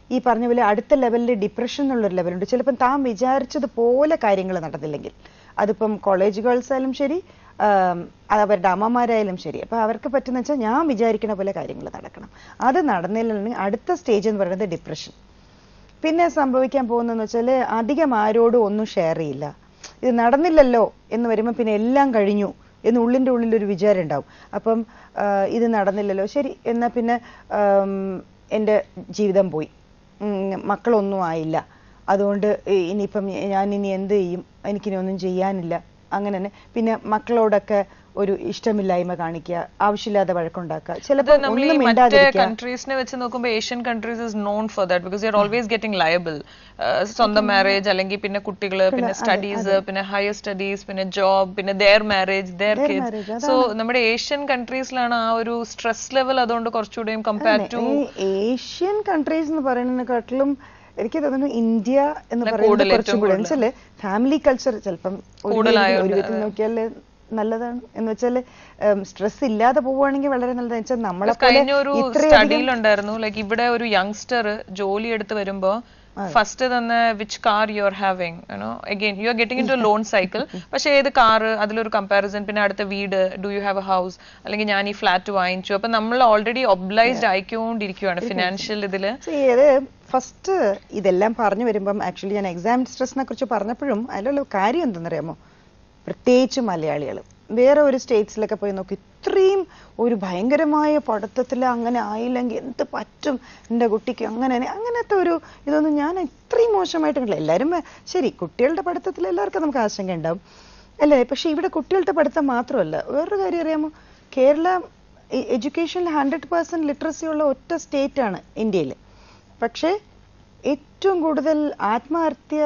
C: ഈ പറഞ്ഞ പോലെ അടുത്ത ലെവലിൽ ഡിപ്രഷൻ എന്നുള്ളൊരു ലെവലുണ്ട് ചിലപ്പം താൻ വിചാരിച്ചതുപോലെ കാര്യങ്ങൾ നടന്നില്ലെങ്കിൽ അതിപ്പം കോളേജ് ഗേൾസ് ആയാലും ശരി ആം, അത് അവരുടെ അമ്മമാരായാലും ശരി അപ്പൊ അവർക്ക് പറ്റുന്ന വെച്ചാൽ ഞാൻ വിചാരിക്കുന്ന പോലെ കാര്യങ്ങൾ നടക്കണം അത് നടന്നില്ലെങ്കിൽ അടുത്ത സ്റ്റേജ് എന്ന് പറയുന്നത് ഡിപ്രഷൻ പിന്നെ സംഭവിക്കാൻ പോകുന്നതെന്ന് വെച്ചാൽ അധികം ആരോടും ഒന്നും ഷെയർ ചെയ്യില്ല ഇത് നടന്നില്ലല്ലോ എന്ന് വരുമ്പോൾ പിന്നെ എല്ലാം കഴിഞ്ഞു എന്ന് ഉള്ളിൻ്റെ ഉള്ളിൽ ഒരു വിചാരം ഉണ്ടാവും അപ്പം ആ, ഇത് നടന്നില്ലല്ലോ ശരി എന്നാ പിന്നെ ആം, എൻ്റെ ജീവിതം പോയി ഉം, മക്കളൊന്നും ആയില്ല അതുകൊണ്ട് ഇ- ഇനിയിപ്പം ഞാൻ ഇനി എന്ത് ചെയ്യും എനിക്കിനി ഒന്നും ചെയ്യാനില്ല അങ്ങനെ തന്നെ പിന്നെ മക്കളോടൊക്കെ ഒരു ഇഷ്ടമില്ലായ്മ കാണിക്കുക ആവശ്യമില്ലാതെ വഴക്കുണ്ടാക്കുക
B: അത്
C: ചിലപ്പോൾ
B: നമ്മൾ ഈ
C: ഒന്നും
B: മറ്റേ
C: മിണ്ടാതിരിക്കുക
B: കൺട്രീസിനെ വെച്ച് നോക്കുമ്പോൾ Asian countries is known for that because you are always getting liable സ്വന്തം മാരേജ് അല്ലെങ്കിൽ പിന്നെ കുട്ടികള് പിന്നെ സ്റ്റഡീസ് പിന്നെ ഹയർ സ്റ്റഡീസ് പിന്നെ ജോബ് പിന്നെ their marriage their
C: Their marriage,
B: kids so നമ്മുടെ ഏഷ്യൻ കൺട്രീസിലാണ് ആ ഒരു സ്ട്രെസ് ലെവൽ അതുകൊണ്ട് കുറച്ചുകൂടെയും കമ്പയർ ടു
C: ഈ ഏഷ്യൻ കൺട്രീസ് എന്ന് പറയുന്നതിനെക്കാട്ടിലും എനിക്ക് തോന്നുന്നു ഇന്ത്യ എന്ന്
B: അല്ല,
C: പറയുന്നത്
B: കൂടുതൽ,
C: കുറച്ചും
B: ഏറ്റവും
C: കൂടെ വെച്ചാല് ഫാമിലി കൾച്ചർ ചിലപ്പം ഒരു
B: കൂടുതലായോണ്ട്,
C: ഒരു വിധത്തിൽ നോക്കിയാൽ നല്ലതാണ് എന്ന് വെച്ചാല് സ്ട്രെസ് ഇല്ലാതെ പോവുകയാണെങ്കിൽ വളരെ നല്ലതാണ് വെച്ചാൽ നമ്മളെ പോലെ
B: കഴിഞ്ഞ ഒരു
C: ഇത്രയധികം
B: സ്റ്റഡിയിലുണ്ടായിരുന്നു ലൈക്ക് ഇവിടെ ഒരു യങ്സ്റ്റർ ജോലി എടുത്ത് വരുമ്പോ ഫസ്റ്റ് തന്നെ which car you are having you know again you are getting into loan cycle പക്ഷേ ഏത് കാറ് അതിലൊരു കമ്പാരിസൺ പിന്നെ അടുത്ത വീട് do you have a house അല്ലെങ്കിൽ ഞാൻ ഈ ഫ്ലാറ്റ് വാങ്ങിച്ചു അപ്പൊ നമ്മൾ ഓൾറെഡി ഒബ്ലൈസ്ഡ് ആയിക്കൊണ്ടിരിക്കുകയാണ് ഫിനാൻഷ്യൽ ഇതില്
C: See, ഇത് ഫസ്റ്റ് ഇതെല്ലാം പറഞ്ഞു വരുമ്പം ആക്ച്വലി ഞാൻ എക്സാം സ്ട്രെസ്സിനെ കുറിച്ച് പറഞ്ഞപ്പോഴും അതിലുള്ള കാര്യം എന്തെന്നറിയാമോ പ്രത്യേകിച്ച് മലയാളികൾ വേറെ ഒരു സ്റ്റേറ്റ്സിലൊക്കെ പോയി നോക്കി ഇത്രയും ഒരു ഭയങ്കരമായ പഠിത്തത്തിൽ അങ്ങനെ ആയില്ലെങ്കിൽ എന്ത് പറ്റും എൻ്റെ കുട്ടിക്ക് അങ്ങനെ അങ്ങനത്തെ ഒരു ഇതൊന്നും ഞാൻ ഇത്രയും മോശമായിട്ട് കണ്ടില്ല എല്ലാവരും വേ- ശരി കുട്ടികളുടെ പഠിത്തത്തിൽ എല്ലാവർക്കും നമുക്ക് ആശങ്ക ഉണ്ടാവും അല്ലേ പക്ഷെ ഇവിടെ കുട്ടികളുടെ പഠിത്തം മാത്രമല്ല വേറൊരു കാര്യം അറിയാമോ കേരള എഡ്യൂക്കേഷനിൽ ഹൺഡ്രഡ് പെർസെന്റ് ലിറ്ററസി ഉള്ള ഒറ്റ സ്റ്റേറ്റ് ആണ് ഇന്ത്യയിൽ പക്ഷേ ഏറ്റവും കൂടുതൽ ആത്മഹത്യ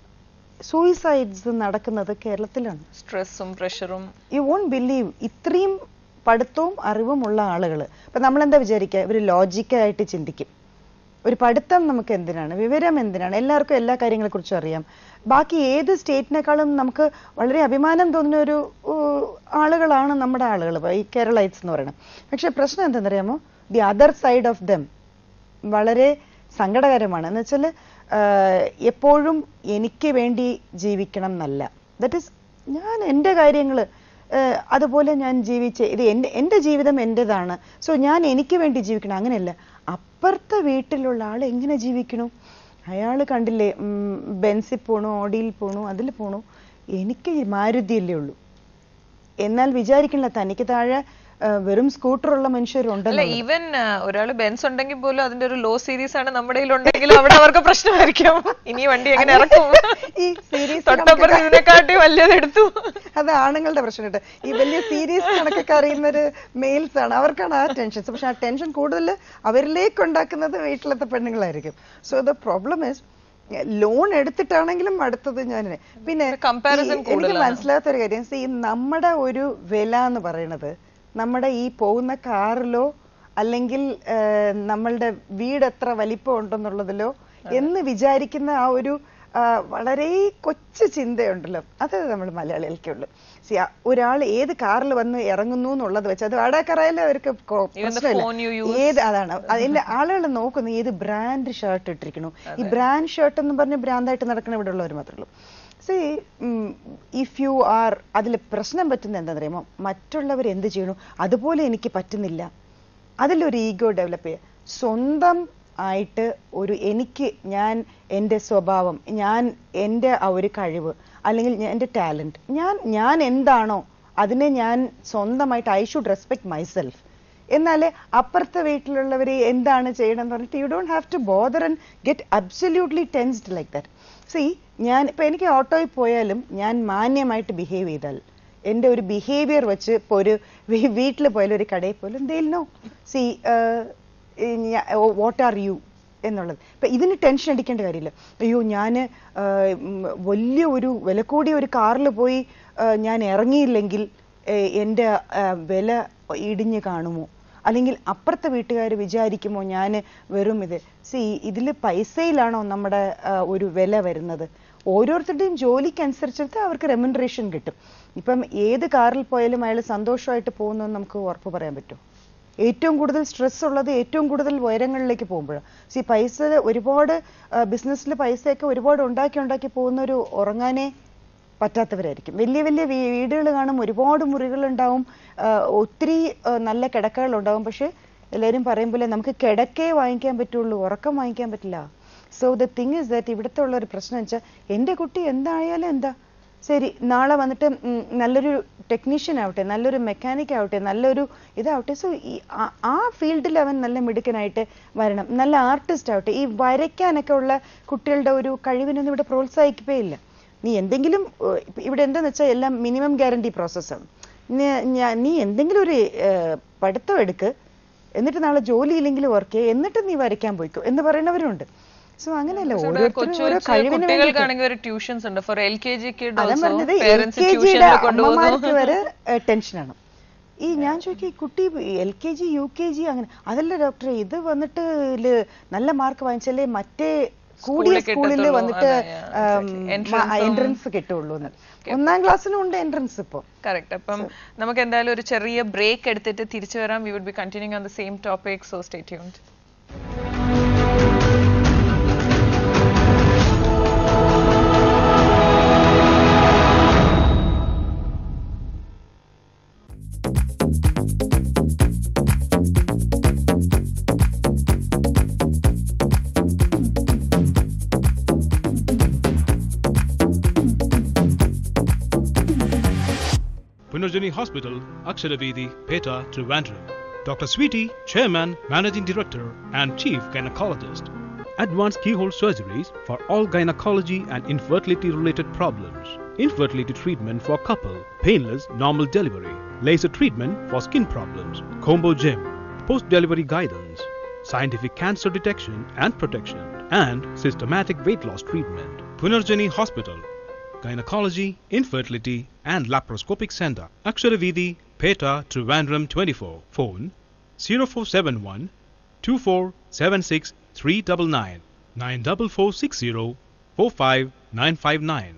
C: സൂയിസൈഡ്സ് നടക്കുന്നത് കേരളത്തിലാണ്
B: സ്ട്രെസ്സും പ്രഷറും
C: യു വോണ്ട് ബിലീവ് ഇത്രയും പഠിത്തവും അറിവുമുള്ള ആളുകൾ ഇപ്പൊ നമ്മൾ എന്താ വിചാരിക്കുക ഇവർ ലോജിക്കായിട്ട് ചിന്തിക്കും ഒരു പഠിത്തം നമുക്ക് എന്തിനാണ് വിവരം എന്തിനാണ് എല്ലാവർക്കും എല്ലാ കാര്യങ്ങളെ കുറിച്ചും അറിയാം ബാക്കി ഏത് സ്റ്റേറ്റിനേക്കാളും നമുക്ക് വളരെ അഭിമാനം തോന്നുന്ന ഒരു ഊ, ആളുകളാണ് നമ്മുടെ ആളുകൾ ഈ കേരളൈറ്റ്സ് എന്ന് പറയുന്നത് പക്ഷെ പ്രശ്നം എന്തെന്നറിയാമോ the other side of them വളരെ സങ്കടകരമാണ് എന്ന് വെച്ചാൽ എപ്പോഴും എനിക്ക് വേണ്ടി ജീവിക്കണം എന്നല്ല ദറ്റ് ഇസ് ഞാൻ എൻ്റെ കാര്യങ്ങൾ അതുപോലെ ഞാൻ ജീവിച്ച് ഇത് എൻ്റെ എൻ്റെ ജീവിതം എൻ്റെതാണ് സോ ഞാൻ എനിക്ക് വേണ്ടി ജീവിക്കണം അങ്ങനെയല്ല അപ്പുറത്തെ വീട്ടിലുള്ള ആൾ എങ്ങനെ ജീവിക്കണു അയാൾ കണ്ടില്ലേ ഉം, ബെൻസിൽ പോണു ഓടിയിൽ പോണു അതിൽ പോണു എനിക്ക് മാരുതിയല്ലേ ഉള്ളൂ എന്നാൽ വിചാരിക്കണില്ല തനിക്ക് താഴെ ആ, വെറും സ്കൂട്ടറുള്ള
B: അല്ല
C: മനുഷ്യരുണ്ടല്ലോ
B: ഈവൻ ഒരാൾ ബെൻസ് ഉണ്ടെങ്കിൽ പോലും അതിന്റെ ഒരു ലോ സീരീസ് ആണ് നമ്മുടെ ഉണ്ടെങ്കിലും അവിടെ അവർക്ക് പ്രശ്നമായിരിക്കും ഇനി വണ്ടി എങ്ങനെ ഇറക്കും
C: ഈ സീരീസ്
B: തൊട്ടപ്പുറത്ത് ഇതിനെക്കാട്ടി വലിയത് എടുത്തു
C: അത് ആണുങ്ങളുടെ പ്രശ്നം കേട്ടോ ഈ വലിയ സീരീസ് കണക്കൊക്കെ അറിയുന്നൊരു മെയിൽസ് ആണ് അവർക്കാണ് ആ ടെൻഷൻസ് പക്ഷെ ആ ടെൻഷൻ കൂടുതൽ അവരിലേക്ക് ഉണ്ടാക്കുന്നത് വീട്ടിലത്തെ പെണ്ണുങ്ങളായിരിക്കും so the problem is loan എടുത്തിട്ടാണെങ്കിലും അടുത്തത് ഞാൻ പിന്നെ
B: comparison
C: ഈ എനിക്ക്
B: കൂടുതലാണ്.
C: മനസ്സിലാത്ത ഒരു കാര്യം see, നമ്മുടെ ഒരു വില എന്ന് പറയുന്നത് നമ്മുടെ ഈ പോകുന്ന കാറിലോ അല്ലെങ്കിൽ ആ, നമ്മളുടെ വീട് എത്ര വലിപ്പം ഉണ്ടെന്നുള്ളതിലോ എന്ന് വിചാരിക്കുന്ന ആ ഒരു ആ, വളരെ കൊച്ചു ചിന്തയുണ്ടല്ലോ അത് നമ്മൾ മലയാളികൾക്കുള്ളൂ സി ഒരാൾ ഏത് കാറിൽ വന്ന് ഇറങ്ങുന്നു എന്നുള്ളത് വെച്ച് അത് വാടകക്കാരായാലും അവർക്ക് കൊ-
B: Even the
C: പ്രശ്നമില്ല
B: phone you use.
C: ഏത് അതാണ് അതിന്റെ ആളുകൾ നോക്കുന്നു ഏത് ബ്രാൻഡ് ഷർട്ട് ഇട്ടിരിക്കണു ഈ ബ്രാൻഡ് ഷർട്ട് എന്ന് പറഞ്ഞ് ബ്രാൻഡായിട്ട് നടക്കുന്ന ഇവിടെ ഉള്ളവർ മാത്രമേ ഉള്ളൂ സി ഇഫ് യു ആർ അതിൽ പ്രശ്നം പറ്റുന്ന എന്താണെന്നറിയാമോ മറ്റുള്ളവർ എന്ത് ചെയ്യണു അതുപോലെ എനിക്ക് പറ്റുന്നില്ല അതിലൊരു ഈഗോ ഡെവലപ്പ് ചെയ്യുക സ്വന്തം ആയിട്ട് ഒരു എനിക്ക് ഞാൻ എൻ്റെ സ്വഭാവം ഞാൻ എൻ്റെ ആ ഒരു കഴിവ് അല്ലെങ്കിൽ ഞാൻ- എൻ്റെ ടാലൻറ്റ് ഞാൻ ഞാൻ എന്താണോ അതിനെ ഞാൻ സ്വന്തമായിട്ട് ഐ ഷുഡ് റെസ്പെക്ട് മൈസെൽഫ് എന്നാൽ അപ്പുറത്തെ വീട്ടിലുള്ളവർ എന്താണ് ചെയ്യണമെന്ന് പറഞ്ഞിട്ട് you don't have to bother and get absolutely tensed like that see ഞാൻ ഇപ്പം എനിക്ക് ഓട്ടോയിൽ പോയാലും ഞാൻ മാന്യമായിട്ട് ബിഹേവ് ചെയ്താൽ എൻ്റെ ഒരു ബിഹേവിയർ വെച്ച് ഇപ്പോൾ ഒരു വീട്ടിൽ പോയാലും ഒരു കടയിൽ പോയാലും they know see what are you എന്നുള്ളത് ഇപ്പം ഇതിന് ടെൻഷൻ അടിക്കേണ്ട കാര്യമില്ല അയ്യോ ഞാൻ വലിയ ഒരു വില കൂടിയ ഒരു കാറിൽ പോയി ആ, ഞാൻ ഇറങ്ങിയില്ലെങ്കിൽ ഏ, എൻ്റെ ആ, വില ഇടിഞ്ഞ് കാണുമോ അല്ലെങ്കിൽ അപ്പുറത്തെ വീട്ടുകാർ വിചാരിക്കുമോ ഞാൻ വെറും ഇത് സി ഇതിൽ പൈസയിലാണോ നമ്മുടെ ആ, ഒരു വില വരുന്നത് ഓരോരുത്തരുടെയും ജോലിക്കനുസരിച്ചിട്ട് അവർക്ക് റെമുനറേഷൻ കിട്ടും ഇപ്പം ഏത് കാറിൽ പോയാലും അയാൾ സന്തോഷമായിട്ട് പോകുന്നു നമുക്ക് ഉറപ്പ് പറയാൻ പറ്റും ഏറ്റവും കൂടുതൽ സ്ട്രെസ് ഉള്ളത് ഏറ്റവും കൂടുതൽ ഉയരങ്ങളിലേക്ക് പോകുമ്പോഴാണ് സി പൈസ ഒരുപാട് ബിസിനസ്സിൽ പൈസയൊക്കെ ഒരുപാട് ഉണ്ടാക്കി ഉണ്ടാക്കി പോകുന്നൊരു ഉറങ്ങാനേ പറ്റാത്തവരായിരിക്കും വലിയ വലിയ വീടുകൾ കാണും ഒരുപാട് മുറികളുണ്ടാവും ആ, ഒത്തിരി ആ, നല്ല കിടക്കകളുണ്ടാവും പക്ഷെ എല്ലാവരും പറയും പോലെ നമുക്ക് കിടക്കേ വാങ്ങിക്കാൻ പറ്റുള്ളൂ ഉറക്കം വാങ്ങിക്കാൻ പറ്റില്ല so the thing is that ഇവിടുത്തെ ഉള്ള ഒരു പ്രശ്നം വെച്ചാൽ എൻ്റെ കുട്ടി എന്തായാലും എന്താ ശരി നാളെ വന്നിട്ട് ഉം, നല്ലൊരു ടെക്നീഷ്യൻ ആവട്ടെ നല്ലൊരു മെക്കാനിക് ആവട്ടെ നല്ലൊരു ഇതാവട്ടെ സോ ഈ ആ- ആ ഫീൽഡിൽ അവൻ നല്ല മിടുക്കനായിട്ട് വരണം നല്ല ആർട്ടിസ്റ്റ് ആവട്ടെ ഈ വരയ്ക്കാനൊക്കെ ഉള്ള കുട്ടികളുടെ ഒരു കഴിവിനൊന്നും ഇവിടെ പ്രോത്സാഹിക്കുകയേ ഇല്ല നീ എന്തെങ്കിലും ഏഹ്, ഇപ്പ ഇവിടെ എന്താന്ന് വെച്ചാൽ എല്ലാം മിനിമം ഗ്യാരണ്ടി പ്രോസസ്സാണ് നീ എന്തെങ്കിലും ഒരു ഏഹ്, പഠിത്തം എടുക്ക് എന്നിട്ട് നാളെ ജോലി ഇല്ലെങ്കിൽ വർക്ക് ചെയ്യ എന്നിട്ട് നീ വരയ്ക്കാൻ പോയിക്കോ എന്ന് പറയുന്നവരുണ്ട് സോ അങ്ങനെയല്ല
B: ഇവിടെ
C: ഓരോരുത്തരും
B: കൊച്ചു
C: ഓരോ
B: കൊച്ചു
C: കഴിവിന് വേണ്ടിയിട്ട്
B: കുട്ടികൾക്കാണെങ്കിൽ ഒരു ട്യൂഷൻസ് ഉണ്ട് for L K G kid
C: അതാ
B: ഓൾസോ
C: പറഞ്ഞത് എൽ
B: പേരൻസ്
C: കെ ജിയുടെ
B: ട്യൂഷനിൽ
C: അമ്മമാർക്ക്
B: കൊണ്ടുപോകുന്നു
C: വരെ ടെൻഷനാണ് ഈ ഞാൻ ചോദിക്കും ഈ കുട്ടി L K G U K G അങ്ങനെ അതല്ല ഡോക്ടറെ ഇത് വന്നിട്ട് ഇതില് നല്ല മാർക്ക് വാങ്ങിച്ചാലേ മറ്റേ കൂടിയ
B: സ്കൂളിൽ
C: സ്കൂളിൽ
B: കിട്ടത്തുള്ളൂ.
C: വന്നിട്ട്
B: അതെ, yeah, exactly. Entrance ഉം-
C: എൻട്രൻസ് കിട്ടുള്ളൂ എന്ന് ഒന്നാം ക്ലാസ്സിലും ഉണ്ട് എൻട്രൻസ് ഇപ്പൊ
B: കറക്റ്റ് അപ്പം നമുക്ക് എന്തായാലും ഒരു ചെറിയ ബ്രേക്ക് എടുത്തിട്ട് തിരിച്ചു വരാം we would be continuing on the same topic so stay tuned
A: Punarjani Hospital, Aksharavedi, Peta, Trivandrum. Dr. Sweetie, Chairman, Managing Director, and Chief Gynecologist. Advanced keyhole surgeries for all gynecology and infertility related problems. Infertility treatment for couple, painless normal delivery, laser treatment for skin problems, combo gym, post delivery guidance, scientific cancer detection and protection, and systematic weight loss treatment. Punarjani Hospital, Gynecology, Infertility and Laparoscopic Center, Aksharavidi, Peta, Trivandrum 24. Phone 0471 2476 399 94460 45959.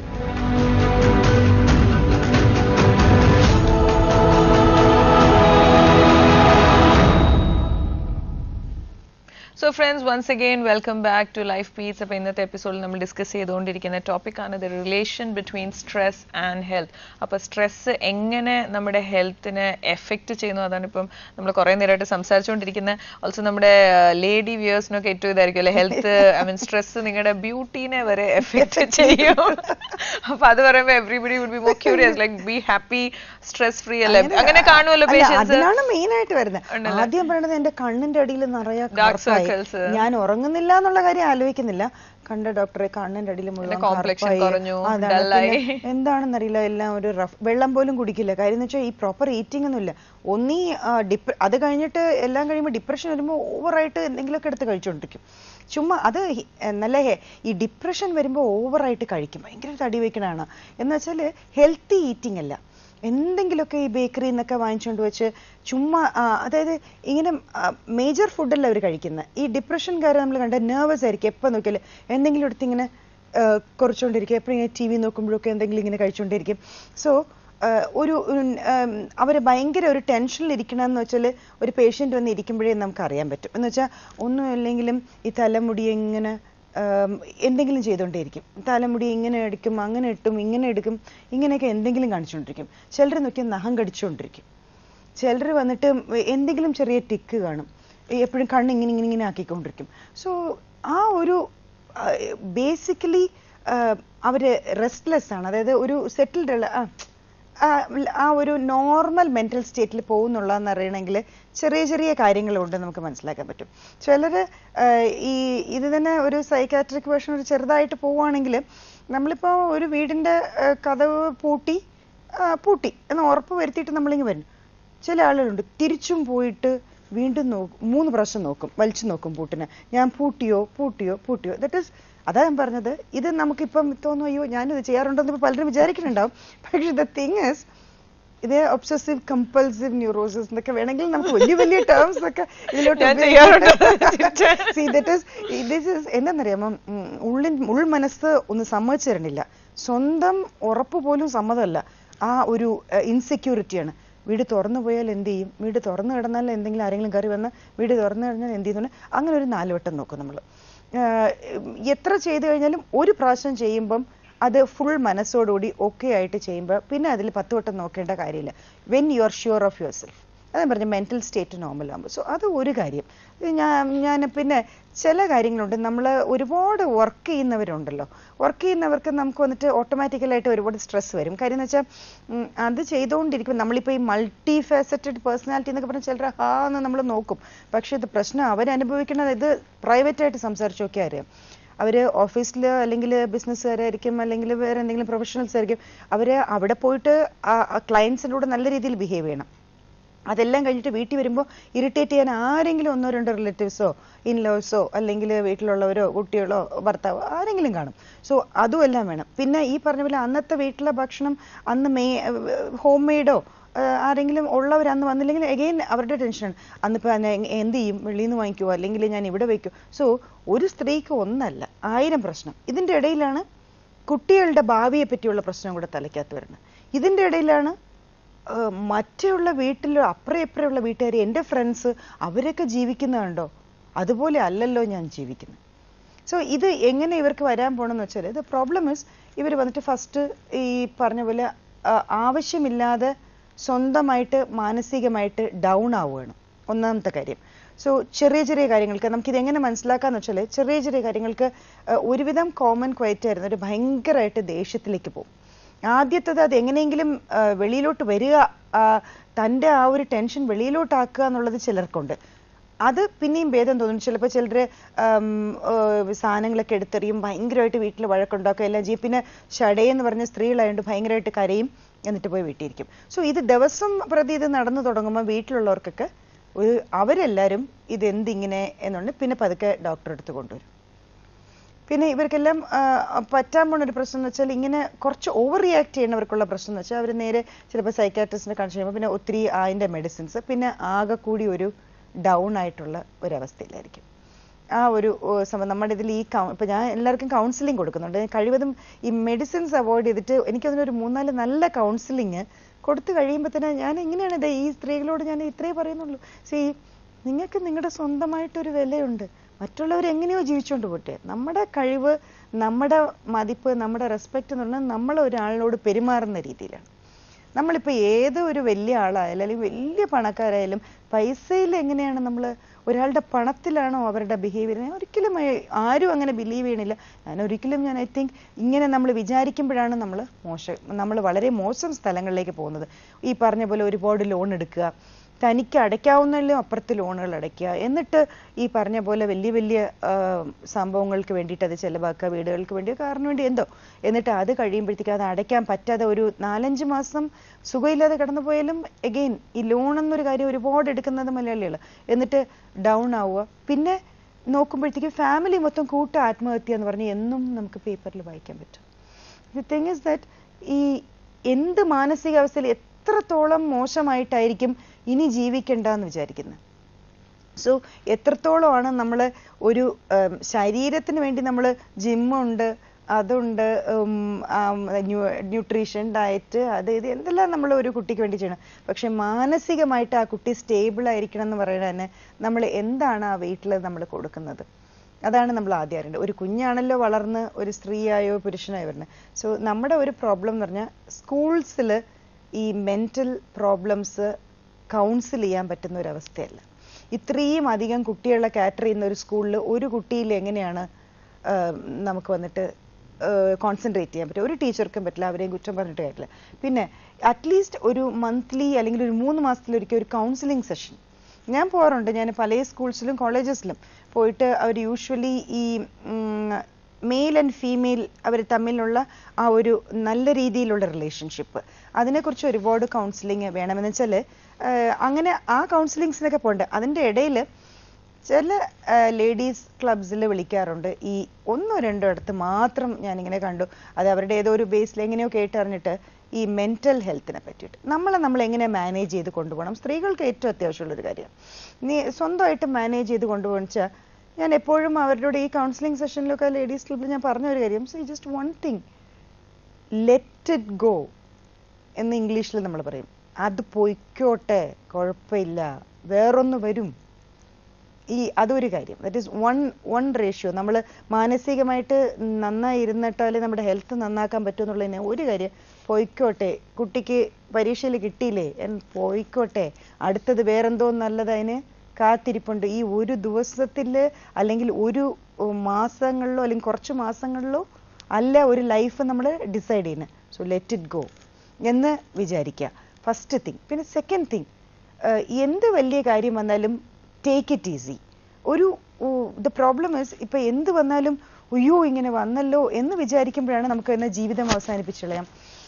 B: So friends once again welcome back to life peace അപ്പോൾ ഇന്നത്തെ എപ്പിസോഡിൽ നമ്മൾ ഡിസ്കസ് ചെയ്തുകൊണ്ടിരിക്കുന്ന ടോപ്പിക്കാണ് the relation between stress and health അപ്പോൾ സ്ട്രെസ് എങ്ങനെ നമ്മുടെ ഹെൽത്തിനെ എഫക്റ്റ് ചെയ്യുന്നു അതാണ് ഇപ്പം നമ്മൾ കുറേ നേരമായിട്ട് സംസാരിച്ചുകൊണ്ടിരിക്കുന്ന ഓൾസോ നമ്മുടെ ലേഡി വ്യൂവേഴ്സിനൊക്കെ ഏറ്റവും ഇതായിരിക്കും അല്ലെ ഹെൽത്ത് ഐ മീൻ സ്ട്രെസ് നിങ്ങളുടെ ബ്യൂട്ടീനെ വരെ എഫക്റ്റ് ചെയ്യും അപ്പോൾ അത് പറയുമ്പോൾ everybody would be more curious like be happy stress free അല്ലേ അങ്ങനെ കാണുമല്ലോ
C: അല്ല,
B: പേഷ്യൻസ്
C: അതിനാണ് മെയിൻ ആയിട്ട് വരുന്നത് ആദ്യം പറയണത് എന്റെ കണ്ണിന്റെ അടിയിൽ നിറയെ
B: Dark
C: കറുപ്പായി.
B: circles.
C: ഞാൻ ഉറങ്ങുന്നില്ല എന്നുള്ള കാര്യം ആലോചിക്കുന്നില്ല കണ്ട ഡോക്ടറെ കണ്ണിന്റെ അടിയിൽ മുഴുവൻ
B: complexion
C: കറുപ്പായി.
B: കുറഞ്ഞു,
C: അതാണ്.
B: dull ആയി.
C: പിന്നെ എന്താണെന്നറിയില്ല എല്ലാം ഒരു റഫ് വെള്ളം പോലും കുടിക്കില്ല കാര്യം എന്ന് വെച്ചാൽ ഈ പ്രോപ്പർ ഈറ്റിംഗ് ഒന്നുമില്ല ഒന്നീ ആ, ഡിപ്ര അത് കഴിഞ്ഞിട്ട് എല്ലാം കഴിയുമ്പോൾ ഡിപ്രഷൻ വരുമ്പോൾ ഓവറായിട്ട് എന്തെങ്കിലുമൊക്കെ എടുത്ത് കഴിച്ചുകൊണ്ടിരിക്കും ചുമ്മാ അത് ഹി- ഏ, നല്ല ഹെ- ഈ ഡിപ്രഷൻ വരുമ്പോൾ ഓവറായിട്ട് കഴിക്കും ഭയങ്കര തടി വെക്കണതാണ് എന്ന് വെച്ചാൽ ഹെൽത്തി ഈറ്റിംഗ് അല്ല എന്തെങ്കിലുമൊക്കെ ഈ ബേക്കറിയിൽ നിന്നൊക്കെ വാങ്ങിച്ചുകൊണ്ട് വെച്ച് ചുമ്മാ ആ, അതായത് ഇങ്ങനെ മേജർ ഫുഡല്ല അവർ കഴിക്കുന്നത് ഈ ഡിപ്രഷൻകാരെ നമ്മൾ കണ്ട നെർവസ് ആയിരിക്കും എപ്പോൾ നോക്കിയാലും എന്തെങ്കിലും എടുത്ത് ഇങ്ങനെ ആ, കുറച്ചുകൊണ്ടിരിക്കും എപ്പോഴും ഇങ്ങനെ ടി വി നോക്കുമ്പോഴൊക്കെ എന്തെങ്കിലും ഇങ്ങനെ കഴിച്ചുകൊണ്ടിരിക്കും സോ ഒരു അവർ ഭയങ്കര ഒരു ടെൻഷനിൽ ഇരിക്കണമെന്ന് വെച്ചാൽ ഒരു പേഷ്യൻ്റ് വന്ന് ഇരിക്കുമ്പോഴേ നമുക്ക് അറിയാൻ പറ്റും എന്ന് വെച്ചാൽ ഒന്നും ഇല്ലെങ്കിലും ഈ തലമുടി ഇങ്ങനെ ആം, എന്തെങ്കിലും ചെയ്തുകൊണ്ടേയിരിക്കും തലമുടി ഇങ്ങനെ എടുക്കും അങ്ങനെ ഇട്ടും ഇങ്ങനെ എടുക്കും ഇങ്ങനെയൊക്കെ എന്തെങ്കിലും കാണിച്ചുകൊണ്ടിരിക്കും ചിലർ നോക്കിയാൽ നഖം കടിച്ചുകൊണ്ടിരിക്കും ചിലർ വന്നിട്ട് എന്തെങ്കിലും ചെറിയ ടിക്ക് കാണും എപ്പോഴും കണ്ണ് ഇങ്ങനെ ഇങ്ങനെ ഇങ്ങനെ ആക്കിക്കൊണ്ടിരിക്കും സോ ആ ഒരു ബേസിക്കലി അവര് റെസ്റ്റ്ലെസ് ആണ് അതായത് ഒരു സെറ്റിൽഡ് ഉള്ള ആ, ആ, ആ ഒരു നോർമൽ മെന്റൽ സ്റ്റേറ്റിൽ പോകുന്നുള്ളതെന്ന് അറിയണമെങ്കിൽ ചെറിയ ചെറിയ കാര്യങ്ങളുണ്ട് നമുക്ക് മനസ്സിലാക്കാൻ പറ്റും ചിലര് ആ, ഈ ഇത് തന്നെ ഒരു സൈക്കാട്രിക് വേർഷൻ ഒരു ചെറുതായിട്ട് പോവുകയാണെങ്കിൽ നമ്മളിപ്പോൾ ഒരു വീടിന്റെ ആ, കതവ് പൂട്ടി ആ, പൂട്ടി എന്ന് ഉറപ്പ് വരുത്തിയിട്ട് നമ്മളിങ്ങ് വരും ചില ആളുകളുണ്ട് തിരിച്ചും പോയിട്ട് വീണ്ടും നോക്കും മൂന്ന് പ്രാവശ്യം നോക്കും വലിച്ചു നോക്കും പൂട്ടിനെ ഞാൻ പൂട്ടിയോ പൂട്ടിയോ പൂട്ടിയോ ദറ്റ് ഇസ് അതാ ഞാൻ പറഞ്ഞത് ഇത് നമുക്കിപ്പം തോന്നും അയ്യോ ഞാനിത് ചെയ്യാറുണ്ടെന്ന് ഇപ്പൊ പലരും വിചാരിക്കുന്നുണ്ടാവും പക്ഷെ ദ തിങ് ഇസ് ഇത് ഒബ്സസീവ് കമ്പൾസീവ് ന്യൂറോസിസ് എന്നൊക്കെ വേണമെങ്കിൽ നമുക്ക് വലിയ വലിയ ടേംസ് ഒക്കെ ഇതിലോട്ട്
B: ഞാൻ
C: ഉപയോഗിക്കാം. See, that is- this is എന്താന്നറിയാമോ ഉം, ഉള്ളിൻ ഉൾ മനസ്സ് ഒന്ന് സമ്മതിച്ചു തരണില്ല സ്വന്തം ഉറപ്പ് പോലും സമ്മതമല്ല ആ ഒരു ഇൻസെക്യൂരിറ്റിയാണ് വീട് തുറന്നു പോയാൽ എന്ത് ചെയ്യും വീട് തുറന്നു കിടന്നാൽ എന്തെങ്കിലും ആരെങ്കിലും കയറി വന്നാൽ വീട് തുറന്നു കഴിഞ്ഞാൽ എന്ത് ചെയ്യുന്നു അങ്ങനെ ഒരു നാല് വട്ടം നോക്കും നമ്മൾ എത്ര ചെയ്തു കഴിഞ്ഞാലും ഒരു പ്രാവശ്യം ചെയ്യുമ്പം അത് ഫുൾ മനസ്സോടുകൂടി ഓക്കെ ആയിട്ട് ചെയ്യുമ്പോൾ പിന്നെ അതിൽ പത്ത് വട്ടം നോക്കേണ്ട കാര്യമില്ല when you are sure of yourself അതാ പറഞ്ഞ മെന്റൽ സ്റ്റേറ്റ് നോർമൽ ആകുമ്പോൾ സോ അത് ഒരു കാര്യം ഇത് ഞാൻ ഞാൻ പിന്നെ ചില കാര്യങ്ങളുണ്ട് നമ്മൾ ഒരുപാട് വർക്ക് ചെയ്യുന്നവരുണ്ടല്ലോ വർക്ക് ചെയ്യുന്നവർക്ക് നമുക്ക് വന്നിട്ട് ഓട്ടോമാറ്റിക്കലായിട്ട് ഒരുപാട് സ്ട്രെസ് വരും കാര്യം എന്ന് വെച്ചാൽ ഉം, അത് ചെയ്തുകൊണ്ടിരിക്കും നമ്മളിപ്പോൾ ഈ മൾട്ടി ഫാസറ്റഡ് പേഴ്സണാലിറ്റി എന്നൊക്കെ പറഞ്ഞാൽ ചിലർ ഹാ എന്ന് നമ്മൾ നോക്കും പക്ഷെ ഇത് പ്രശ്നം അവരനുഭവിക്കുന്നത് ഇത് പ്രൈവറ്റ് ആയിട്ട് സംസാരിച്ചു നോക്കിയാൽ അറിയാം അവര് ഓഫീസിൽ അല്ലെങ്കിൽ ബിസിനസ്സുകാരായിരിക്കും അല്ലെങ്കിൽ വേറെ എന്തെങ്കിലും പ്രൊഫഷണൽസ് ആയിരിക്കും അവര് അവിടെ പോയിട്ട് ക്ലയൻസിൻ്റെ കൂടെ നല്ല രീതിയിൽ ബിഹേവ് ചെയ്യണം അതെല്ലാം കഴിഞ്ഞിട്ട് വീട്ടിൽ വരുമ്പോൾ ഇറിറ്റേറ്റ് ചെയ്യാൻ ആരെങ്കിലും ഒന്നോ രണ്ടോ റിലേറ്റീവ്സോ ഇൻലോസോ അല്ലെങ്കിൽ വീട്ടിലുള്ളവരോ കുട്ടികളോ ഭർത്താവോ ആരെങ്കിലും കാണും സോ അതും എല്ലാം വേണം പിന്നെ ഈ പറഞ്ഞ പോലെ അന്നത്തെ വീട്ടിലെ ഭക്ഷണം അന്ന് മേ ഹോം മെയ്ഡോ ആരെങ്കിലും ഉള്ളവർ അന്ന് വന്നില്ലെങ്കിൽ എഗെയിൻ അവരുടെ ടെൻഷനാണ് അന്നിപ്പോൾ എന്ത് ചെയ്യും വെളിയിൽ നിന്ന് വാങ്ങിക്കുമോ അല്ലെങ്കിൽ ഞാൻ ഇവിടെ വയ്ക്കും സോ ഒരു സ്ത്രീക്ക് ഒന്നല്ല ആയിരം പ്രശ്നം ഇതിൻ്റെ ഇടയിലാണ് കുട്ടികളുടെ ഭാവിയെ പറ്റിയുള്ള പ്രശ്നം കൂടെ തലയ്ക്കകത്ത് വരുന്നത് ഇതിൻ്റെ ഇടയിലാണ് ഏഹ് മറ്റുള്ള വീട്ടിൽ അപ്പുറം ഇപ്പുറമുള്ള വീട്ടുകാർ എൻ്റെ ഫ്രണ്ട്സ് അവരൊക്കെ ജീവിക്കുന്നത് കണ്ടോ അതുപോലെ അല്ലല്ലോ ഞാൻ ജീവിക്കുന്നത് സോ ഇത് എങ്ങനെ ഇവർക്ക് വരാൻ പോകണമെന്ന് വെച്ചാൽ ഇത് പ്രോബ്ലം ഇസ് ഇവർ വന്നിട്ട് ഫസ്റ്റ് ഈ പറഞ്ഞ പോലെ ആ, ആവശ്യമില്ലാതെ സ്വന്തമായിട്ട് മാനസികമായിട്ട് ഡൗൺ ആവുകയാണ് ഒന്നാമത്തെ കാര്യം സോ ചെറിയ ചെറിയ കാര്യങ്ങൾക്ക് നമുക്കിത് എങ്ങനെ മനസ്സിലാക്കാന്ന് വെച്ചാൽ ചെറിയ ചെറിയ കാര്യങ്ങൾക്ക് ആ, ഒരുവിധം കോമൺ ക്വയറ്റ് ആയിരുന്നു ഒരു ഭയങ്കരമായിട്ട് ദേഷ്യത്തിലേക്ക് പോകും ആദ്യത്തത് അത് എങ്ങനെയെങ്കിലും ആ, വെളിയിലോട്ട് വരിക ആ, തൻ്റെ ആ ഒരു ടെൻഷൻ വെളിയിലോട്ടാക്കുക എന്നുള്ളത് ചിലർക്കുണ്ട് അത് പിന്നെയും ഭേദം തോന്നും ചിലപ്പോൾ ചിലർ സാധനങ്ങളൊക്കെ എടുത്തെറിയും ഭയങ്കരമായിട്ട് വീട്ടിൽ വഴക്കുണ്ടാക്കുക എല്ലാം ചെയ്യും പിന്നെ ഷടയെന്ന് പറഞ്ഞ സ്ത്രീകളായതുകൊണ്ട് ഭയങ്കരമായിട്ട് കരയും എന്നിട്ട് പോയി വീട്ടിലിരിക്കും സോ ഇത് ദിവസം പ്രതി ഇത് നടന്നു തുടങ്ങുമ്പോൾ വീട്ടിലുള്ളവർക്കൊക്കെ ഒരു അവരെല്ലാവരും ഇത് എന്തിങ്ങനെ എന്നുണ്ട് പിന്നെ പതുക്കെ ഡോക്ടറെ അടുത്ത് കൊണ്ടുവരും പിന്നെ ഇവർക്കെല്ലാം ആ, പറ്റാൻ പോണ ഒരു പ്രശ്നം എന്ന് വെച്ചാൽ ഇങ്ങനെ കുറച്ച് ഓവർ റിയാക്ട് ചെയ്യുന്നവർക്കുള്ള പ്രശ്നം എന്ന് വെച്ചാൽ അവർ നേരെ ചിലപ്പോൾ സൈക്കാട്രിസ്റ്റിനെ കാണിച്ചു കഴിയുമ്പോൾ പിന്നെ ഒത്തിരി അതിൻ്റെ മെഡിസിൻസ് പിന്നെ ആകെ കൂടി ഒരു ഡൗൺ ആയിട്ടുള്ള ഒരവസ്ഥയിലായിരിക്കും ആ ഒരു ഓ, സംഭവം നമ്മുടെ ഇതിൽ ഈ കൗ ഇപ്പം ഞാൻ എല്ലാവർക്കും കൗൺസിലിംഗ് കൊടുക്കുന്നുണ്ട് കഴിവതും ഈ മെഡിസിൻസ് അവോയ്ഡ് ചെയ്തിട്ട് എനിക്ക് ഒരു മൂന്നാല് നല്ല കൗൺസിലിംഗ് കൊടുത്തു കഴിയുമ്പോൾ തന്നെ ഞാൻ എങ്ങനെയാണ് ഇത് ഈ സ്ത്രീകളോട് ഞാൻ ഇത്രേ പറയുന്നുള്ളൂ സി നിങ്ങൾക്ക് നിങ്ങളുടെ സ്വന്തമായിട്ടൊരു വിലയുണ്ട് മറ്റുള്ളവർ എങ്ങനെയോ ജീവിച്ചുകൊണ്ട് പോട്ടെ നമ്മുടെ കഴിവ് നമ്മുടെ മതിപ്പ് നമ്മുടെ റെസ്പെക്റ്റ് എന്ന് പറഞ്ഞാൽ നമ്മൾ ഒരാളിനോട് പെരുമാറുന്ന രീതിയിലാണ് നമ്മളിപ്പോൾ ഏത് ഒരു വലിയ ആളായാലും അല്ലെങ്കിൽ വലിയ പണക്കാരായാലും പൈസയിൽ എങ്ങനെയാണ് നമ്മൾ ഒരാളുടെ പണത്തിലാണോ അവരുടെ ബിഹേവിയർ ഒരിക്കലും അയ- ആരും അങ്ങനെ ബിലീവ് ചെയ്യണില്ല ഞാൻ ഒരിക്കലും ഞാൻ ഐ തിങ്ക് ഇങ്ങനെ നമ്മൾ വിചാരിക്കുമ്പോഴാണ് നമ്മൾ മോശം നമ്മൾ വളരെ മോശം സ്ഥലങ്ങളിലേക്ക് പോകുന്നത് ഈ പറഞ്ഞ പോലെ ഒരുപാട് ലോൺ എടുക്കുക തനിക്ക് അടയ്ക്കാവുന്നതിലും അപ്പുറത്ത് ലോണുകൾ അടയ്ക്കുക എന്നിട്ട് ഈ പറഞ്ഞ പോലെ വലിയ വലിയ ആ, സംഭവങ്ങൾക്ക് വേണ്ടിയിട്ട് അത് ചെലവാക്കുക വീടുകൾക്ക് വേണ്ടി കാറിന് വേണ്ടി എന്തോ എന്നിട്ട് അത് കഴിയുമ്പോഴത്തേക്ക് അത് അടയ്ക്കാൻ പറ്റാതെ ഒരു നാലഞ്ച് മാസം സുഖമില്ലാതെ കടന്നു പോയാലും എഗെയിൻ ഈ ലോൺ എന്നൊരു കാര്യം ഒരുപാട് എടുക്കുന്നത് മലയാളികൾ എന്നിട്ട് ഡൗൺ ആവുക പിന്നെ നോക്കുമ്പോഴത്തേക്ക് ഫാമിലി മൊത്തം കൂട്ട ആത്മഹത്യ എന്ന് പറഞ്ഞ് എന്നും നമുക്ക് പേപ്പറിൽ വായിക്കാൻ പറ്റും ദി തിങ് ഇസ് ദാറ്റ് ഈ എന്ത് മാനസികാവസ്ഥയിൽ എത്രത്തോളം മോശമായിട്ടായിരിക്കും ഇനി ജീവിക്കണ്ടെന്ന് വിചാരിക്കുന്നത് സോ എത്രത്തോളമാണ് നമ്മൾ ഒരു ഉം, ശരീരത്തിന് വേണ്ടി നമ്മൾ ജിമ്മുണ്ട് അതുണ്ട് ന്യൂട്രീഷൻ ഡയറ്റ് അത് ഇത് എന്തെല്ലാം നമ്മൾ ഒരു കുട്ടിക്ക് വേണ്ടി ചെയ്യണം പക്ഷെ മാനസികമായിട്ട് ആ കുട്ടി സ്റ്റേബിൾ ആയിരിക്കണം എന്ന് പറയുന്നത് തന്നെ നമ്മൾ എന്താണ് ആ വീട്ടിൽ നമ്മൾ കൊടുക്കുന്നത് അതാണ് നമ്മൾ ആദ്യം അറിയേണ്ടത് ഒരു കുഞ്ഞാണല്ലോ വളർന്ന് ഒരു സ്ത്രീയായോ പുരുഷനായോ വരുന്നത് സോ നമ്മുടെ ഒരു പ്രോബ്ലം എന്ന് പറഞ്ഞാൽ സ്കൂൾസിൽ ഈ മെന്റൽ പ്രോബ്ലംസ് കൗൺസിൽ ചെയ്യാൻ പറ്റുന്ന ഒരു അവസ്ഥയല്ല ഇത്രയും അധികം കുട്ടികളെ കാറ്റർ ചെയ്യുന്ന ഒരു സ്കൂളിൽ ഒരു കുട്ടിയിൽ എങ്ങനെയാണ് ആഹ് നമുക്ക് വന്നിട്ട് കോൺസെൻട്രേറ്റ് ചെയ്യാൻ പറ്റും ഒരു ടീച്ചർക്കും പറ്റില്ല അവരെയും കുറ്റം പറഞ്ഞിട്ട് കാര്യമില്ല പിന്നെ അറ്റ്ലീസ്റ്റ് ഒരു മന്ത്ലി അല്ലെങ്കിൽ ഒരു മൂന്ന് മാസത്തിലൊരിക്കൽ ഒരു കൗൺസിലിംഗ് സെഷൻ ഞാൻ പോകാറുണ്ട് ഞാൻ പല സ്കൂൾസിലും കോളേജസിലും പോയിട്ട് അവർ യൂഷ്വലി ഈ മെയിൽ ആൻഡ് ഫീമെയിൽ അവർ തമ്മിലുള്ള ആ ഒരു നല്ല രീതിയിലുള്ള റിലേഷൻഷിപ്പ് അതിനെക്കുറിച്ച് ഒരുപാട് കൗൺസിലിംഗ് വേണമെന്ന് വെച്ചാൽ അങ്ങനെ ആ കൗൺസിലിങ്സിനൊക്കെ പോകണ്ട അതിൻ്റെ ഇടയിൽ ചില ലേഡീസ് ക്ലബ്സിൽ വിളിക്കാറുണ്ട് ഈ ഒന്നോ രണ്ടോ ഇടത്ത് മാത്രം ഞാനിങ്ങനെ കണ്ടു അത് അവരുടെ ഏതോ ഒരു ബേസിൽ എങ്ങനെയോ കേട്ടറിഞ്ഞിട്ട് ഈ മെന്റൽ ഹെൽത്തിനെ പറ്റിയിട്ട് നമ്മളെ നമ്മൾ എങ്ങനെ മാനേജ് ചെയ്ത് കൊണ്ടുപോകണം സ്ത്രീകൾക്ക് ഏറ്റവും അത്യാവശ്യമുള്ള ഒരു കാര്യം നീ സ്വന്തമായിട്ട് മാനേജ് ചെയ്ത് കൊണ്ടുപോകണം വെച്ചാൽ ഞാൻ എപ്പോഴും അവരോട് ഈ കൗൺസിലിംഗ് സെഷനിലൊക്കെ ലേഡീസ് ക്ലബ്ബിൽ ഞാൻ പറഞ്ഞ ഒരു കാര്യം so just one thing let it go എന്ന് ഇംഗ്ലീഷിൽ നമ്മൾ പറയും അത് പൊയ്ക്കോട്ടെ കുഴപ്പമില്ല വേറൊന്ന് വരും ഈ അതൊരു കാര്യം that is one one ratio നമ്മൾ മാനസികമായിട്ട് നന്നായി ഇരുന്നിട്ടാൽ നമ്മുടെ ഹെൽത്ത് നന്നാക്കാൻ പറ്റുമെന്നുള്ളതിന് ഒരു കാര്യം പോയിക്കോട്ടെ കുട്ടിക്ക് പരീക്ഷയിൽ കിട്ടിയില്ലേ എന്ന് പോയിക്കോട്ടെ അടുത്തത് വേറെന്തോ നല്ലത് അതിന് കാത്തിരിപ്പുണ്ട് ഈ ഒരു ദിവസത്തിൽ അല്ലെങ്കിൽ ഒരു ഉം, മാസങ്ങളിലോ അല്ലെങ്കിൽ കുറച്ച് മാസങ്ങളിലോ അല്ല ഒരു ലൈഫ് നമ്മൾ ഡിസൈഡ് ചെയ്യുന്നത് സോ ലെറ്റ് ഇറ്റ് ഗോ എന്ന് വിചാരിക്കുക ഫസ്റ്റ് തിങ് പിന്നെ സെക്കൻഡ് തിങ് എന്ത് വലിയ കാര്യം വന്നാലും ടേക്ക് ഇറ്റ് ഈസി ഒരു ദ പ്രോബ്ലം ഇസ് ഇപ്പൊ എന്ത് വന്നാലും അയ്യോ ഇങ്ങനെ വന്നല്ലോ എന്ന് വിചാരിക്കുമ്പോഴാണ് നമുക്ക് എന്ന ജീവിതം അവസാനിപ്പിച്ചു കളയാം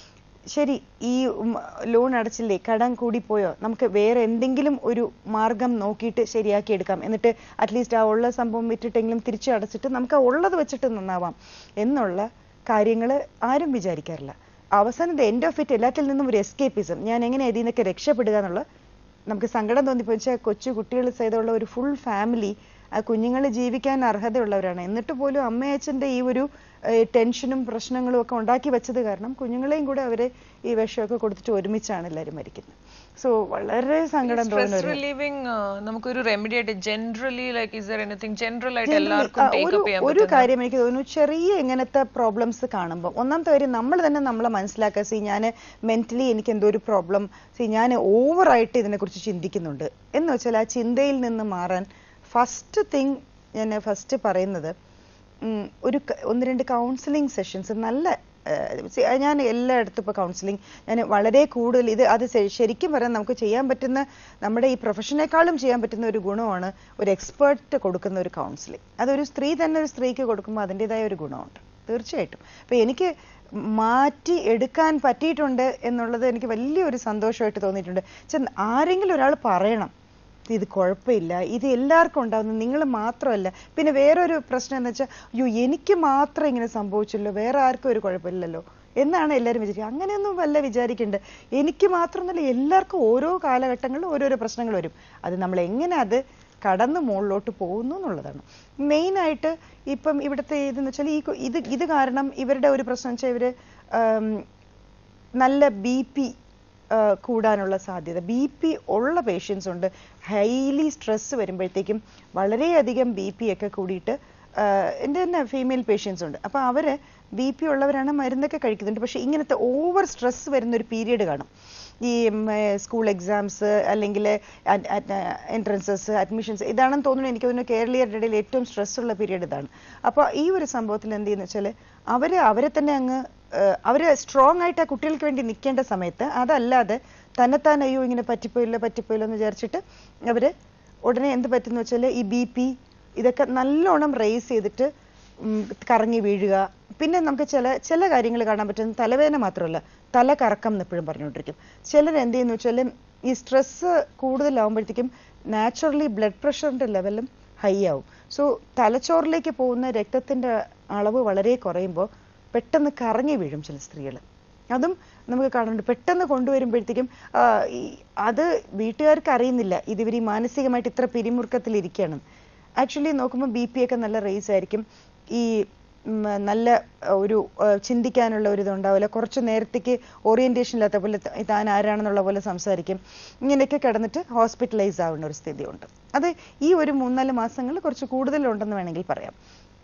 C: ശരി ഈ ലോൺ അടച്ചില്ലേ കടം കൂടി പോയോ നമുക്ക് വേറെ എന്തെങ്കിലും ഒരു മാർഗം നോക്കിയിട്ട് ശരിയാക്കി എടുക്കാം എന്നിട്ട് അറ്റ്ലീസ്റ്റ് ആ ഉള്ള സംഭവം വിറ്റിട്ടെങ്കിലും തിരിച്ചു അടച്ചിട്ട് നമുക്ക് ആ ഉള്ളത് വെച്ചിട്ട് നന്നാവാം എന്നുള്ള കാര്യങ്ങൾ ആരും വിചാരിക്കാറില്ല അവസാനം എൻഡ് ഓഫ് ഇറ്റ് എല്ലാത്തിൽ നിന്നും ഒരു എസ്കേപ്പിസം ഞാൻ എങ്ങനെ ഇതിൽ നിന്നൊക്കെ രക്ഷപ്പെടുക എന്നുള്ള നമുക്ക് സങ്കടം തോന്നിപ്പോ വെച്ചാൽ കൊച്ചു കുട്ടികൾ സഹിതമുള്ള ഒരു ഫുൾ ഫാമിലി ആ കുഞ്ഞുങ്ങൾ ജീവിക്കാൻ അർഹതയുള്ളവരാണ് എന്നിട്ട് പോലും അമ്മയച്ഛന്റെ ഈ ഒരു ഏഹ്, ടെൻഷനും പ്രശ്നങ്ങളും ഒക്കെ ഉണ്ടാക്കി വെച്ചത് കാരണം കുഞ്ഞുങ്ങളെയും കൂടെ അവരെ ഈ വിഷമൊക്കെ കൊടുത്തിട്ട് ഒരുമിച്ചാണ് എല്ലാവരും മരിക്കുന്നത് സോ വളരെ സങ്കടം തോന്നുന്ന
B: സ്ട്രെസ്
C: ഒരു
B: റിലീവിംഗ് നമുക്കൊരു റെമഡി ആയിട്ട് generally like is there anything general ആയിട്ട്
C: Generally,
B: എല്ലാവർക്കും
C: ആ,
B: ടേക്ക്
C: ഒരു
B: അപ്പ് ചെയ്യാൻ
C: ഒരു
B: പറ്റുന്ന
C: കാര്യം എനിക്ക് തോന്നുന്നു ചെറിയ ഇങ്ങനത്തെ പ്രോബ്ലംസ് കാണുമ്പോൾ ഒന്നാമത്തെ കാര്യം നമ്മൾ തന്നെ നമ്മളെ മനസ്സിലാക്കുക സി ഞാൻ മെന്റലി എനിക്ക് എന്തോ ഒരു പ്രോബ്ലം സി ഞാൻ ഓവറായിട്ട് ഇതിനെക്കുറിച്ച് ചിന്തിക്കുന്നുണ്ട് എന്ന് വെച്ചാൽ ആ ചിന്തയിൽ നിന്ന് മാറാൻ ഫസ്റ്റ് തിങ് ഞാൻ ഫസ്റ്റ് പറയുന്നത് ഉം, ഒരു ക- ഒന്ന് രണ്ട് കൗൺസിലിംഗ് സെഷൻസ് നല്ല ഏഹ്, see, ഞാൻ എല്ലായിടത്തും ഇപ്പോൾ കൗൺസിലിംഗ് ഞാൻ വളരെ കൂടുതൽ ഇത് അത് ശ- ശരിക്കും പറയാൻ നമുക്ക് ചെയ്യാൻ പറ്റുന്ന നമ്മുടെ ഈ പ്രൊഫഷനേക്കാളും ചെയ്യാൻ പറ്റുന്ന ഒരു ഗുണമാണ് ഒരു എക്സ്പേർട്ട് കൊടുക്കുന്ന ഒരു കൗൺസിലിംഗ് അതൊരു സ്ത്രീ തന്നെ ഒരു സ്ത്രീക്ക് കൊടുക്കുമ്പോൾ അതിൻ്റെതായ ഒരു ഗുണമുണ്ട് തീർച്ചയായിട്ടും അപ്പൊ എനിക്ക് മാറ്റി എടുക്കാൻ പറ്റിയിട്ടുണ്ട് എന്നുള്ളത് എനിക്ക് വലിയൊരു സന്തോഷമായിട്ട് തോന്നിയിട്ടുണ്ട് ചെ- ആരെങ്കിലും ഒരാൾ പറയണം ഇത് കുഴപ്പമില്ല ഇത് എല്ലാവർക്കും ഉണ്ടാവുന്നു നിങ്ങൾ മാത്രമല്ല പിന്നെ വേറൊരു പ്രശ്നം എന്ന് വെച്ചാൽ അയ്യോ എനിക്ക് മാത്രം ഇങ്ങനെ സംഭവിച്ചല്ലോ വേറെ ആർക്കും ഒരു കുഴപ്പമില്ലല്ലോ എന്നാണ് എല്ലാവരും വിചാരിക്കുക അങ്ങനെയൊന്നും വല്ല വിചാരിക്കണ്ട എനിക്ക് മാത്രമല്ല എല്ലാവർക്കും ഓരോ കാലഘട്ടങ്ങളിലും ഓരോരോ പ്രശ്നങ്ങൾ വരും അത് നമ്മൾ എങ്ങനെ അത് കടന്ന് മുകളിലോട്ട് പോകുന്നു എന്നുള്ളതാണ് മെയിൻ ആയിട്ട് ഇപ്പം ഇവിടുത്തെ ഇതെന്ന് വെച്ചാൽ ഈ കു- ഇത് ഇത് കാരണം ഇവരുടെ ഒരു പ്രശ്നം വെച്ചാൽ ഇവര് ആം, നല്ല ബി പി കൂടാനുള്ള സാധ്യത ബി പി ഉള്ള പേഷ്യൻസ് ഉണ്ട് ഹൈലി സ്ട്രെസ് വരുമ്പോഴത്തേക്കും വളരെയധികം ബി പി ഒക്കെ കൂടിയിട്ട് ആഹ് എൻ്റെ തന്നെ ഫീമെയിൽ പേഷ്യൻസ് ഉണ്ട് അപ്പോൾ അവര് ബി പി ഉള്ളവരാണ് മരുന്നൊക്കെ കഴിക്കുന്നുണ്ട് പക്ഷെ ഇങ്ങനത്തെ ഓവർ സ്ട്രെസ് വരുന്ന ഒരു പീരീഡ് കാണും ഈ സ്കൂൾ എക്സാംസ് അല്ലെങ്കിൽ എൻട്രൻസസ് അഡ്മിഷൻസ് ഇതാണെന്ന് തോന്നുന്നു എനിക്ക് തോന്നുന്നു കേരളീയരുടെ ഇടയിൽ ഏറ്റവും സ്ട്രെസ് ഉള്ള പീരീഡ് ഇതാണ് അപ്പോൾ ഈ ഒരു സംഭവത്തിൽ എന്ത് ചെയ്യുന്ന വെച്ചാൽ അവര് അവരെ തന്നെ അങ്ങ് ഏഹ് അവര് സ്ട്രോങ് ആയിട്ട് ആ കുട്ടികൾക്ക് വേണ്ടി നിൽക്കേണ്ട സമയത്ത് അതല്ലാതെ തന്നെത്താൻ അയ്യോ ഇങ്ങനെ പറ്റിപ്പോയില്ല പറ്റിപ്പോയില്ല എന്ന് വിചാരിച്ചിട്ട് അവര് ഉടനെ എന്ത് പറ്റുന്ന വെച്ചാൽ ഈ ബി പി ഇതൊക്കെ നല്ലോണം റേസ് ചെയ്തിട്ട് ഉം, കറങ്ങി വീഴുക പിന്നെ നമുക്ക് ചില ചില കാര്യങ്ങൾ കാണാൻ പറ്റുന്ന തലവേദന മാത്രമല്ല തല കറക്കം എന്ന് എപ്പോഴും പറഞ്ഞുകൊണ്ടിരിക്കും ചിലർ എന്ത് ചെയ്യുന്നു വെച്ചാൽ ഈ സ്ട്രെസ് കൂടുതലാവുമ്പോഴത്തേക്കും നാച്ചുറലി ബ്ലഡ് പ്രഷറിന്റെ ലെവലും ഹൈ ആവും സോ തലച്ചോറിലേക്ക് പോകുന്ന രക്തത്തിന്റെ അളവ് വളരെ കുറയുമ്പോൾ പെട്ടെന്ന് കറങ്ങി വീഴും ചില സ്ത്രീകൾ അതും നമുക്ക് കാണുന്നുണ്ട് പെട്ടെന്ന് കൊണ്ടുവരുമ്പോഴത്തേക്കും ആ, ഈ അത് വീട്ടുകാർക്ക് അറിയുന്നില്ല ഇത് ഇവർ ഈ മാനസികമായിട്ട് ഇത്ര പിരിമുറുക്കത്തിൽ ഇരിക്കുകയാണ് ആക്ച്വലി നോക്കുമ്പോൾ ബി പി ഒക്കെ നല്ല റേസ് ആയിരിക്കും ഈ ഉം, നല്ല അഹ്, ഒരു അഹ്, ചിന്തിക്കാനുള്ള ഒരു ഇതുണ്ടാവില്ല കുറച്ച് നേരത്തേക്ക് ഓറിയന്റേഷൻ ഇല്ലാത്ത പോലെ ത- താൻ ആരാണെന്നുള്ള പോലെ സംസാരിക്കും ഇങ്ങനെയൊക്കെ കിടന്നിട്ട് ഹോസ്പിറ്റലൈസ് ആവുന്ന ഒരു സ്ഥിതിയുണ്ട് അത് ഈ ഒരു മൂന്നാല് മാസങ്ങളിൽ കുറച്ച് കൂടുതലുണ്ടെന്ന് വേണമെങ്കിൽ പറയാം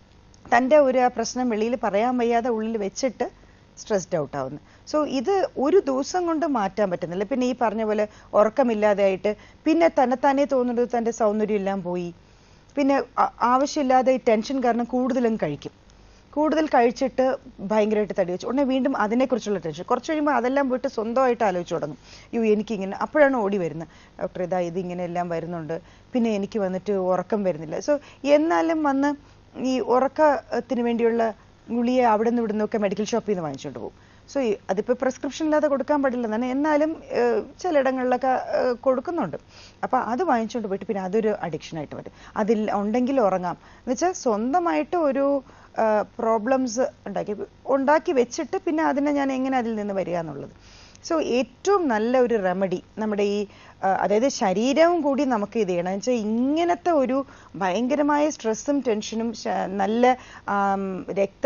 C: തൻ്റെ ഒരു ആ പ്രശ്നം വെളിയിൽ പറയാൻ വയ്യാതെ ഉള്ളിൽ വെച്ചിട്ട് സ്ട്രെസ്ഡ് ഔട്ട് ആവുന്നു സോ ഇത് ഒരു ദിവസം കൊണ്ട് മാറ്റാൻ പറ്റുന്നില്ല പിന്നെ ഈ പറഞ്ഞ പോലെ ഉറക്കമില്ലാതെ ആയിട്ട് പിന്നെ തന്നെത്താനേ തോന്നുന്നത് തൻ്റെ സൗന്ദര്യം എല്ലാം പോയി പിന്നെ ആ- ആവശ്യമില്ലാതെ ഈ ടെൻഷൻ കാരണം കൂടുതലും കഴിക്കും കൂടുതൽ കഴിച്ചിട്ട് ഭയങ്കരമായിട്ട് തടി വെച്ചു ഉടനെ വീണ്ടും അതിനെക്കുറിച്ചുള്ള ടെൻഷൻ കുറച്ച് കഴിയുമ്പോൾ അതെല്ലാം പോയിട്ട് സ്വന്തമായിട്ട് ആലോചിച്ച് തുടങ്ങും യോ എനിക്കിങ്ങനെ അപ്പോഴാണ് ഓടി വരുന്നത് ഡോക്ടർ ഇതാ ഇതിങ്ങനെ എല്ലാം വരുന്നുണ്ട് പിന്നെ എനിക്ക് വന്നിട്ട് ഉറക്കം വരുന്നില്ല സോ എന്നാലും വന്ന് ഈ ഉറക്കത്തിന് വേണ്ടിയുള്ള ഗുളിയെ അവിടെ നിന്ന് ഇവിടെ നിന്നൊക്കെ മെഡിക്കൽ ഷോപ്പിൽ നിന്ന് വാങ്ങിച്ചുകൊണ്ട് പോകും സോ അതിപ്പോൾ പ്രിസ്ക്രിപ്ഷൻ ഇല്ലാതെ കൊടുക്കാൻ പാടില്ല തന്നെ എന്നാലും ഏഹ്, ചിലയിടങ്ങളിലൊക്കെ ഏഹ്, കൊടുക്കുന്നുണ്ട് അപ്പോൾ അത് വാങ്ങിച്ചുകൊണ്ട് പോയിട്ട് പിന്നെ അതൊരു അഡിക്ഷൻ ആയിട്ട് വരും അതിൽ ഉണ്ടെങ്കിൽ ഉറങ്ങാം എന്ന് വെച്ചാൽ സ്വന്തമായിട്ട് ഒരു പ്രോബ്ലംസ് ഉണ്ടാക്കി ഉണ്ടാക്കി വെച്ചിട്ട് പിന്നെ അതിനെ ഞാൻ എങ്ങനെ അതിൽ നിന്ന് വരിക എന്നുള്ളത് സോ ഏറ്റവും നല്ല ഒരു റെമഡി നമ്മുടെ ഈ ആ, അതായത് ശരീരവും കൂടി നമുക്ക് ഇത് ചെയ്യണം എന്ന് വെച്ചാൽ ഇങ്ങനത്തെ ഒരു ഭയങ്കരമായ സ്ട്രെസ്സും ടെൻഷനും ശ- നല്ല ആം, രക്തം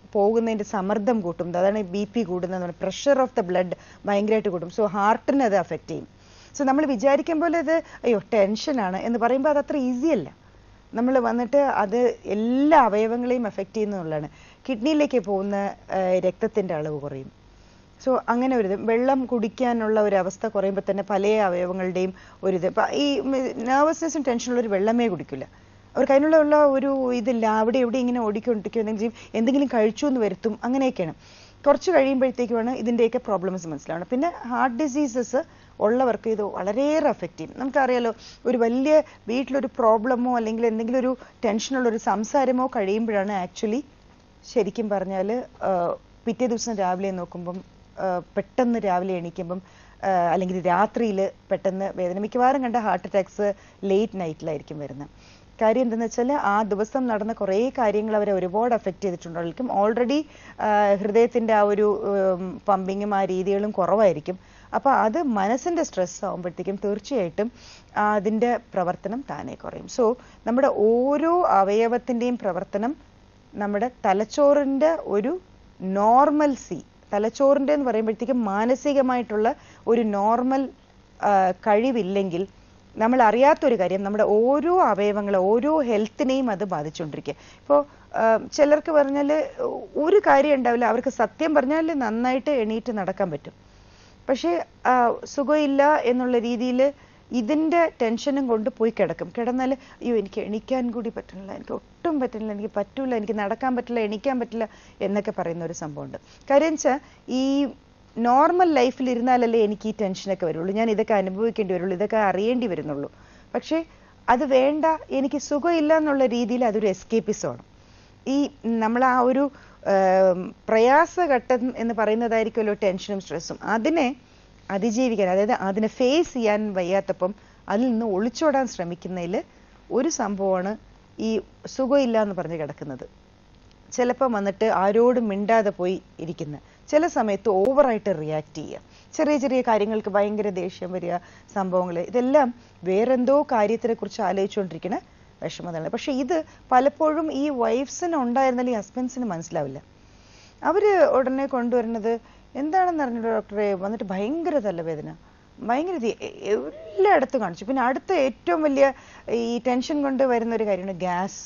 C: പോകുന്നതിന്റെ സമ്മർദ്ദം കൂട്ടും അതാണ് ബി പി കൂടുന്നത് പ്രഷർ ഓഫ് ദ ബ്ലഡ് ഭയങ്കരമായിട്ട് കൂട്ടും സോ ഹാർട്ടിനെ അത് അഫക്റ്റ് ചെയ്യും സോ നമ്മൾ വിചാരിക്കും പോലെ ഇത് അയ്യോ ടെൻഷനാണ് എന്ന് പറയുമ്പോൾ അത് അത്ര ഈസി അല്ല നമ്മൾ വന്നിട്ട് അത് എല്ലാ അവയവങ്ങളെയും എഫക്റ്റ് ചെയ്യുന്നുള്ളതാണ് കിഡ്നിയിലേക്ക് പോകുന്ന ആ, രക്തത്തിന്റെ അളവ് കുറയും സോ അങ്ങനെ ഒരു ഇത് വെള്ളം കുടിക്കാനുള്ള ഒരു അവസ്ഥ കുറയുമ്പോൾ തന്നെ പല അവയവങ്ങളുടെയും ഒരു ഇത് ഇപ്പം ഈ നെർവസ്നെസ്സും ടെൻഷനുള്ള ഒരു വെള്ളമേ കുടിക്കില്ല അവർക്ക് അതിനുള്ള ഉള്ള ഒരു ഇതില്ല അവിടെ ഇവിടെ ഇങ്ങനെ ഓടിക്കൊണ്ടിരിക്കും എന്തെങ്കിലും ചെയ്യും, എന്തെങ്കിലും കഴിച്ചു എന്ന് വരുത്തും അങ്ങനെയൊക്കെയാണ് കുറച്ച് കഴിയുമ്പോഴത്തേക്കുമാണ് ഇതിൻ്റെയൊക്കെ പ്രോബ്ലംസ് മനസ്സിലാവണം പിന്നെ ഹാർട്ട് ഡിസീസസ് ഉള്ളവർക്ക് ഇത് വളരെയേറെ അഫക്റ്റ് ചെയ്യും നമുക്കറിയാലോ ഒരു വലിയ വീട്ടിലൊരു പ്രോബ്ലമോ അല്ലെങ്കിൽ എന്തെങ്കിലും ഒരു ടെൻഷനുള്ള ഒരു സംസാരമോ കഴിയുമ്പോഴാണ് ആക്ച്വലി ശരിക്കും പറഞ്ഞാൽ പിറ്റേ ദിവസം രാവിലെ നോക്കുമ്പം ആ, പെട്ടെന്ന് രാവിലെ എണീക്കുമ്പം ആ, അല്ലെങ്കിൽ രാത്രിയിൽ പെട്ടെന്ന് വേദന മിക്കവാറും കണ്ട ഹാർട്ട് അറ്റാക്സ് ലേറ്റ് നൈറ്റിലായിരിക്കും വരുന്നത് കാര്യം എന്തെന്ന് വെച്ചാൽ ആ ദിവസം നടന്ന കുറേ കാര്യങ്ങൾ അവരെ ഒരുപാട് അഫക്റ്റ് ചെയ്തിട്ടുണ്ടായിരിക്കും ഓൾറെഡി ഹൃദയത്തിന്റെ ആ ഒരു പമ്പിങ്ങും ആ രീതികളും കുറവായിരിക്കും അപ്പൊ അത് മനസ്സിന്റെ സ്ട്രെസ് ആകുമ്പോഴത്തേക്കും തീർച്ചയായിട്ടും ആ, അതിന്റെ പ്രവർത്തനം താനെ കുറയും സോ നമ്മുടെ ഓരോ അവയവത്തിന്റെയും പ്രവർത്തനം നമ്മുടെ തലച്ചോറിന്റെ ഒരു നോർമൽസി തലച്ചോറിന്റെ എന്ന് പറയുമ്പോഴത്തേക്കും മാനസികമായിട്ടുള്ള ഒരു നോർമൽ കഴിവില്ലെങ്കിൽ നമ്മൾ അറിയാത്തൊരു കാര്യം നമ്മുടെ ഓരോ അവയവങ്ങളെ ഓരോ ഹെൽത്തിനെയും അത് ബാധിച്ചുകൊണ്ടിരിക്കുക ഇപ്പോൾ ചിലർക്ക് പറഞ്ഞാൽ ഒരു കാര്യം ഉണ്ടാവില്ല അവർക്ക് സത്യം പറഞ്ഞാൽ നന്നായിട്ട് എണീറ്റ് നടക്കാൻ പറ്റും പക്ഷേ ആ, സുഖമില്ല എന്നുള്ള രീതിയിൽ ഇതിന്റെ ടെൻഷനും കൊണ്ട് പോയി കിടക്കും കിടന്നാൽ അയ്യോ എനിക്ക് എണീക്കാൻ കൂടി പറ്റുന്നില്ല എനിക്ക് ഒട്ടും പറ്റുന്നില്ല എനിക്ക് പറ്റൂല എനിക്ക് നടക്കാൻ പറ്റില്ല എണീക്കാൻ പറ്റില്ല എന്നൊക്കെ പറയുന്ന ഒരു സംഭവമുണ്ട് കാര്യം വെച്ചാൽ ഈ നോർമൽ ലൈഫിൽ ഇരുന്നാലല്ലേ എനിക്ക് ഈ ടെൻഷനൊക്കെ വരുള്ളൂ ഞാൻ ഇതൊക്കെ അനുഭവിക്കേണ്ടി വരുള്ളൂ ഇതൊക്കെ അറിയേണ്ടി വരുന്നുള്ളൂ പക്ഷേ അത് വേണ്ട എനിക്ക് സുഖമില്ല എന്നുള്ള രീതിയിൽ അതൊരു എസ്കേപ്പിസമാണ് ഈ നമ്മൾ ആ ഒരു ആം, പ്രയാസഘട്ടം എന്ന് പറയുന്നതായിരിക്കുമല്ലോ ടെൻഷനും സ്ട്രെസ്സും അതിനെ അതിജീവിക്കാൻ അതായത് അതിനെ ഫേസ് ചെയ്യാൻ വയ്യാത്തപ്പം അതിൽ നിന്ന് ഒളിച്ചോടാൻ ശ്രമിക്കുന്നതിൽ ഒരു സംഭവമാണ് ഈ സുഖമില്ല എന്ന് പറഞ്ഞ് കിടക്കുന്നത് ചിലപ്പം വന്നിട്ട് ആരോടും മിണ്ടാതെ പോയി ഇരിക്കുന്ന ചില സമയത്ത് ഓവറായിട്ട് റിയാക്ട് ചെയ്യുക ചെറിയ ചെറിയ കാര്യങ്ങൾക്ക് ഭയങ്കര ദേഷ്യം വരിക സംഭവങ്ങൾ ഇതെല്ലാം വേറെന്തോ കാര്യത്തിനെ കുറിച്ച് ആലോചിച്ചുകൊണ്ടിരിക്കുന്ന വിഷമതയാണ് പക്ഷെ ഇത് പലപ്പോഴും ഈ വൈഫ്സിന് ഉണ്ടായിരുന്നാൽ ഈ ഹസ്ബൻഡ്സിന് മനസ്സിലാവില്ല അവര് ഉടനെ കൊണ്ടുവരുന്നത് എന്താണെന്ന് അറിഞ്ഞിട്ട് ഡോക്ടറെ വന്നിട്ട് ഭയങ്കര തലവേദന ഭയങ്കര ഇത് എ- എല്ലായിടത്തും കാണിച്ചു പിന്നെ അടുത്ത ഏറ്റവും വലിയ ഈ ടെൻഷൻ കൊണ്ട് വരുന്ന ഒരു കാര്യമാണ് ഗ്യാസ്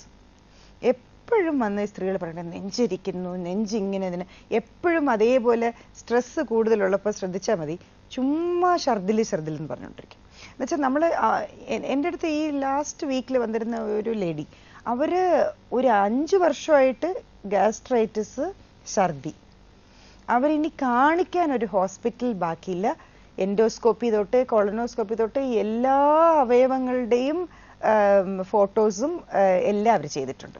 C: എപ്പോഴും വന്ന് ഈ സ്ത്രീകൾ പറയുന്നത് നെഞ്ചിരിക്കുന്നു നെഞ്ചിങ്ങനെ ഇതിന് എപ്പോഴും അതേപോലെ സ്ട്രെസ് കൂടുതലുള്ളപ്പോൾ ശ്രദ്ധിച്ചാൽ മതി ചുമ്മാ ഛർദില് ഛർദിൽ എന്ന് പറഞ്ഞുകൊണ്ടിരിക്കും എന്നുവെച്ചാൽ നമ്മൾ എൻ്റെ അടുത്ത് ഈ ലാസ്റ്റ് വീക്കിൽ വന്നിരുന്ന ഒരു ലേഡി അവര് ഒരു അഞ്ച് വർഷമായിട്ട് ഗ്യാസ്ട്രൈറ്റിസ് ഛർദി അവരിനി കാണിക്കാൻ ഒരു ഹോസ്പിറ്റൽ ബാക്കിയില്ല എൻഡോസ്കോപ്പി തൊട്ട് കൊളനോസ്കോപ്പി തൊട്ട് എല്ലാ അവയവങ്ങളുടെയും ഫോട്ടോസും എല്ലാം അവർ ചെയ്തിട്ടുണ്ട്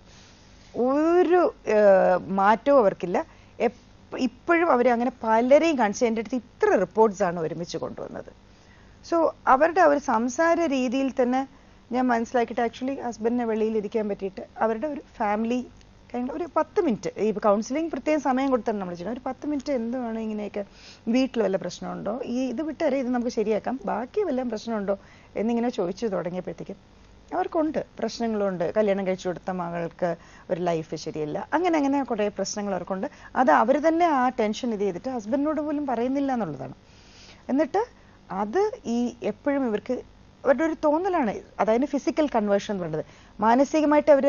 C: ഒരു ആ, മാറ്റവും അവർക്കില്ല എപ്പ- ഇപ്പോഴും അവർ അങ്ങനെ പലരെയും കാണിച്ച് എൻ്റെ അടുത്ത് ഇത്ര റിപ്പോർട്ട്സ് ആണ് ഒരുമിച്ച് കൊണ്ടുവന്നത് സോ അവരുടെ ആ ഒരു സംസാര രീതിയിൽ തന്നെ ഞാൻ മനസ്സിലാക്കിയിട്ട് ആക്ച്വലി ഹസ്ബൻഡിനെ വെളിയിൽ ഇരിക്കാൻ പറ്റിയിട്ട് അവരുടെ ഒരു ഫാമിലി ഒരു പത്ത് മിനിറ്റ് ഈ കൗൺസിലിംഗ് പ്രത്യേകം സമയം കൊടുത്താണ് നമ്മൾ ചെയ്യുന്നത് ഒരു പത്ത് മിനിറ്റ് എന്തുവാണ് ഇങ്ങനെയൊക്കെ വീട്ടിൽ വല്ല പ്രശ്നമുണ്ടോ ഈ ഇത് വിട്ടേരെ ഇത് നമുക്ക് ശരിയാക്കാം ബാക്കി വല്ല പ്രശ്നമുണ്ടോ എന്നിങ്ങനെ ചോദിച്ചു തുടങ്ങിയപ്പോഴത്തേക്കും അവർക്കുണ്ട് പ്രശ്നങ്ങളുണ്ട് കല്യാണം കഴിച്ചു കൊടുത്ത മകൾക്ക് ഒരു ലൈഫ് ശരിയല്ല അങ്ങനെ അങ്ങനെ കുറേ പ്രശ്നങ്ങൾ അവർക്കുണ്ട് അത് അവർ തന്നെ ആ ടെൻഷൻ ഇത് ചെയ്തിട്ട് ഹസ്ബൻഡിനോട് പോലും പറയുന്നില്ല എന്നുള്ളതാണ് എന്നിട്ട് അത് ഈ എപ്പോഴും ഇവർക്ക് അവരുടെ ഒരു തോന്നലാണ് അതായത് ഫിസിക്കൽ കൺവേർഷൻ എന്ന് പറയുന്നത് മാനസികമായിട്ട് അവർ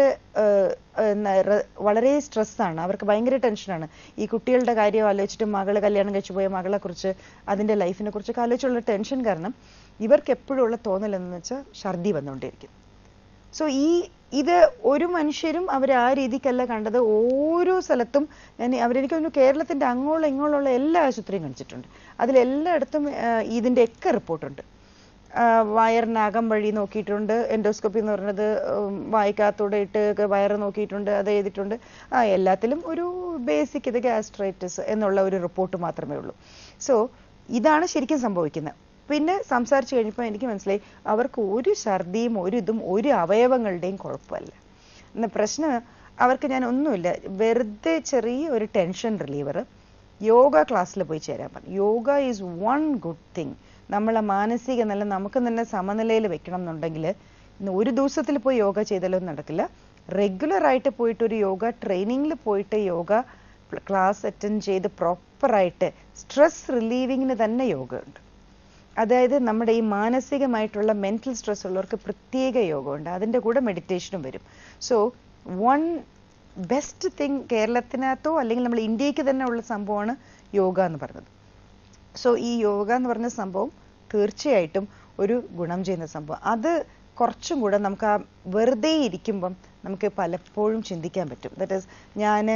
C: വളരെ സ്ട്രെസ്സാണ് അവർക്ക് ഭയങ്കര ടെൻഷനാണ് ഈ കുട്ടികളുടെ കാര്യം ആലോചിച്ചിട്ട് മകള് കല്യാണം കഴിച്ചു പോയ മകളെ കുറിച്ച് അതിന്റെ ലൈഫിനെ കുറിച്ചൊക്കെ ആലോചിച്ചുള്ള ടെൻഷൻ കാരണം ഇവർക്ക് എപ്പോഴും ഉള്ള തോന്നൽ എന്ന് വെച്ചാൽ ഛർദി വന്നുകൊണ്ടിരിക്കും സോ ഈ ഇത് ഒരു മനുഷ്യരും അവർ ആ രീതിക്കല്ല കണ്ടത് ഓരോ സ്ഥലത്തും ഞാൻ അവരെനിക്ക് തോന്നുന്നു കേരളത്തിന്റെ അങ്ങോളം ഇങ്ങോളമുള്ള എല്ലാ ആശുപത്രിയും കാണിച്ചിട്ടുണ്ട് അതിലെല്ലായിടത്തും ആ, ഇതിന്റെ ഒക്കെ റിപ്പോർട്ടുണ്ട് വയറിനകം വഴി നോക്കിയിട്ടുണ്ട് എൻഡോസ്കോപ്പി എന്ന് പറയുന്നത് ഉം, വായ്ക്കകത്തൂടെ ഇട്ട് ഒക്കെ വയറ് നോക്കിയിട്ടുണ്ട് അത് ചെയ്തിട്ടുണ്ട് ആ എല്ലാത്തിലും ഒരു ബേസിക് ഇത് ഗ്യാസ്ട്രൈറ്റിസ് എന്നുള്ള ഒരു റിപ്പോർട്ട് മാത്രമേ ഉള്ളൂ സോ ഇതാണ് ശരിക്കും സംഭവിക്കുന്നത് പിന്നെ സംസാരിച്ചു കഴിഞ്ഞപ്പോൾ എനിക്ക് മനസ്സിലായി അവർക്ക് ഒരു ഛർദിയും ഒരു ഇതും ഒരു അവയവങ്ങളുടെയും കുഴപ്പമല്ല എന്ന പ്രശ്നം അവർക്ക് ഞാൻ ഒന്നുമില്ല വെറുതെ ചെറിയ ഒരു ടെൻഷൻ റിലീവർ യോഗ ക്ലാസ്സിൽ പോയി ചേരാൻ പറഞ്ഞു yoga is one good thing നമ്മളെ മാനസിക നില നമുക്ക് തന്നെ സമനിലയിൽ വെക്കണം എന്നുണ്ടെങ്കിൽ ഇന്ന് ഒരു ദിവസത്തിൽ പോയി യോഗ ചെയ്താലൊന്നും നടക്കില്ല റെഗുലർ ആയിട്ട് പോയിട്ട് ഒരു യോഗ ട്രെയിനിങ്ങിൽ പോയിട്ട് യോഗ ക്ലാസ് അറ്റൻഡ് ചെയ്ത് പ്രോപ്പറായിട്ട് സ്ട്രെസ് റിലീവിങ്ങിന് തന്നെ യോഗ ഉണ്ട് അതായത് നമ്മുടെ ഈ മാനസികമായിട്ടുള്ള മെന്റൽ സ്ട്രെസ് ഉള്ളവർക്ക് പ്രത്യേക യോഗമുണ്ട് അതിൻ്റെ കൂടെ മെഡിറ്റേഷനും വരും സോ വൺ ബെസ്റ്റ് തിങ് കേരളത്തിനകത്തോ അല്ലെങ്കിൽ നമ്മൾ ഇന്ത്യക്ക് തന്നെ ഉള്ള സംഭവമാണ് യോഗ എന്ന് പറയുന്നത് സോ ഈ യോഗ എന്ന് പറഞ്ഞ സംഭവം തീർച്ചയായിട്ടും ഒരു ഗുണം ചെയ്യുന്ന സംഭവം അത് കുറച്ചും കൂടെ നമുക്ക് ആ വെറുതെ ഇരിക്കുമ്പം നമുക്ക് പലപ്പോഴും ചിന്തിക്കാൻ പറ്റും ദറ്റ് ഈസ് ഞാൻ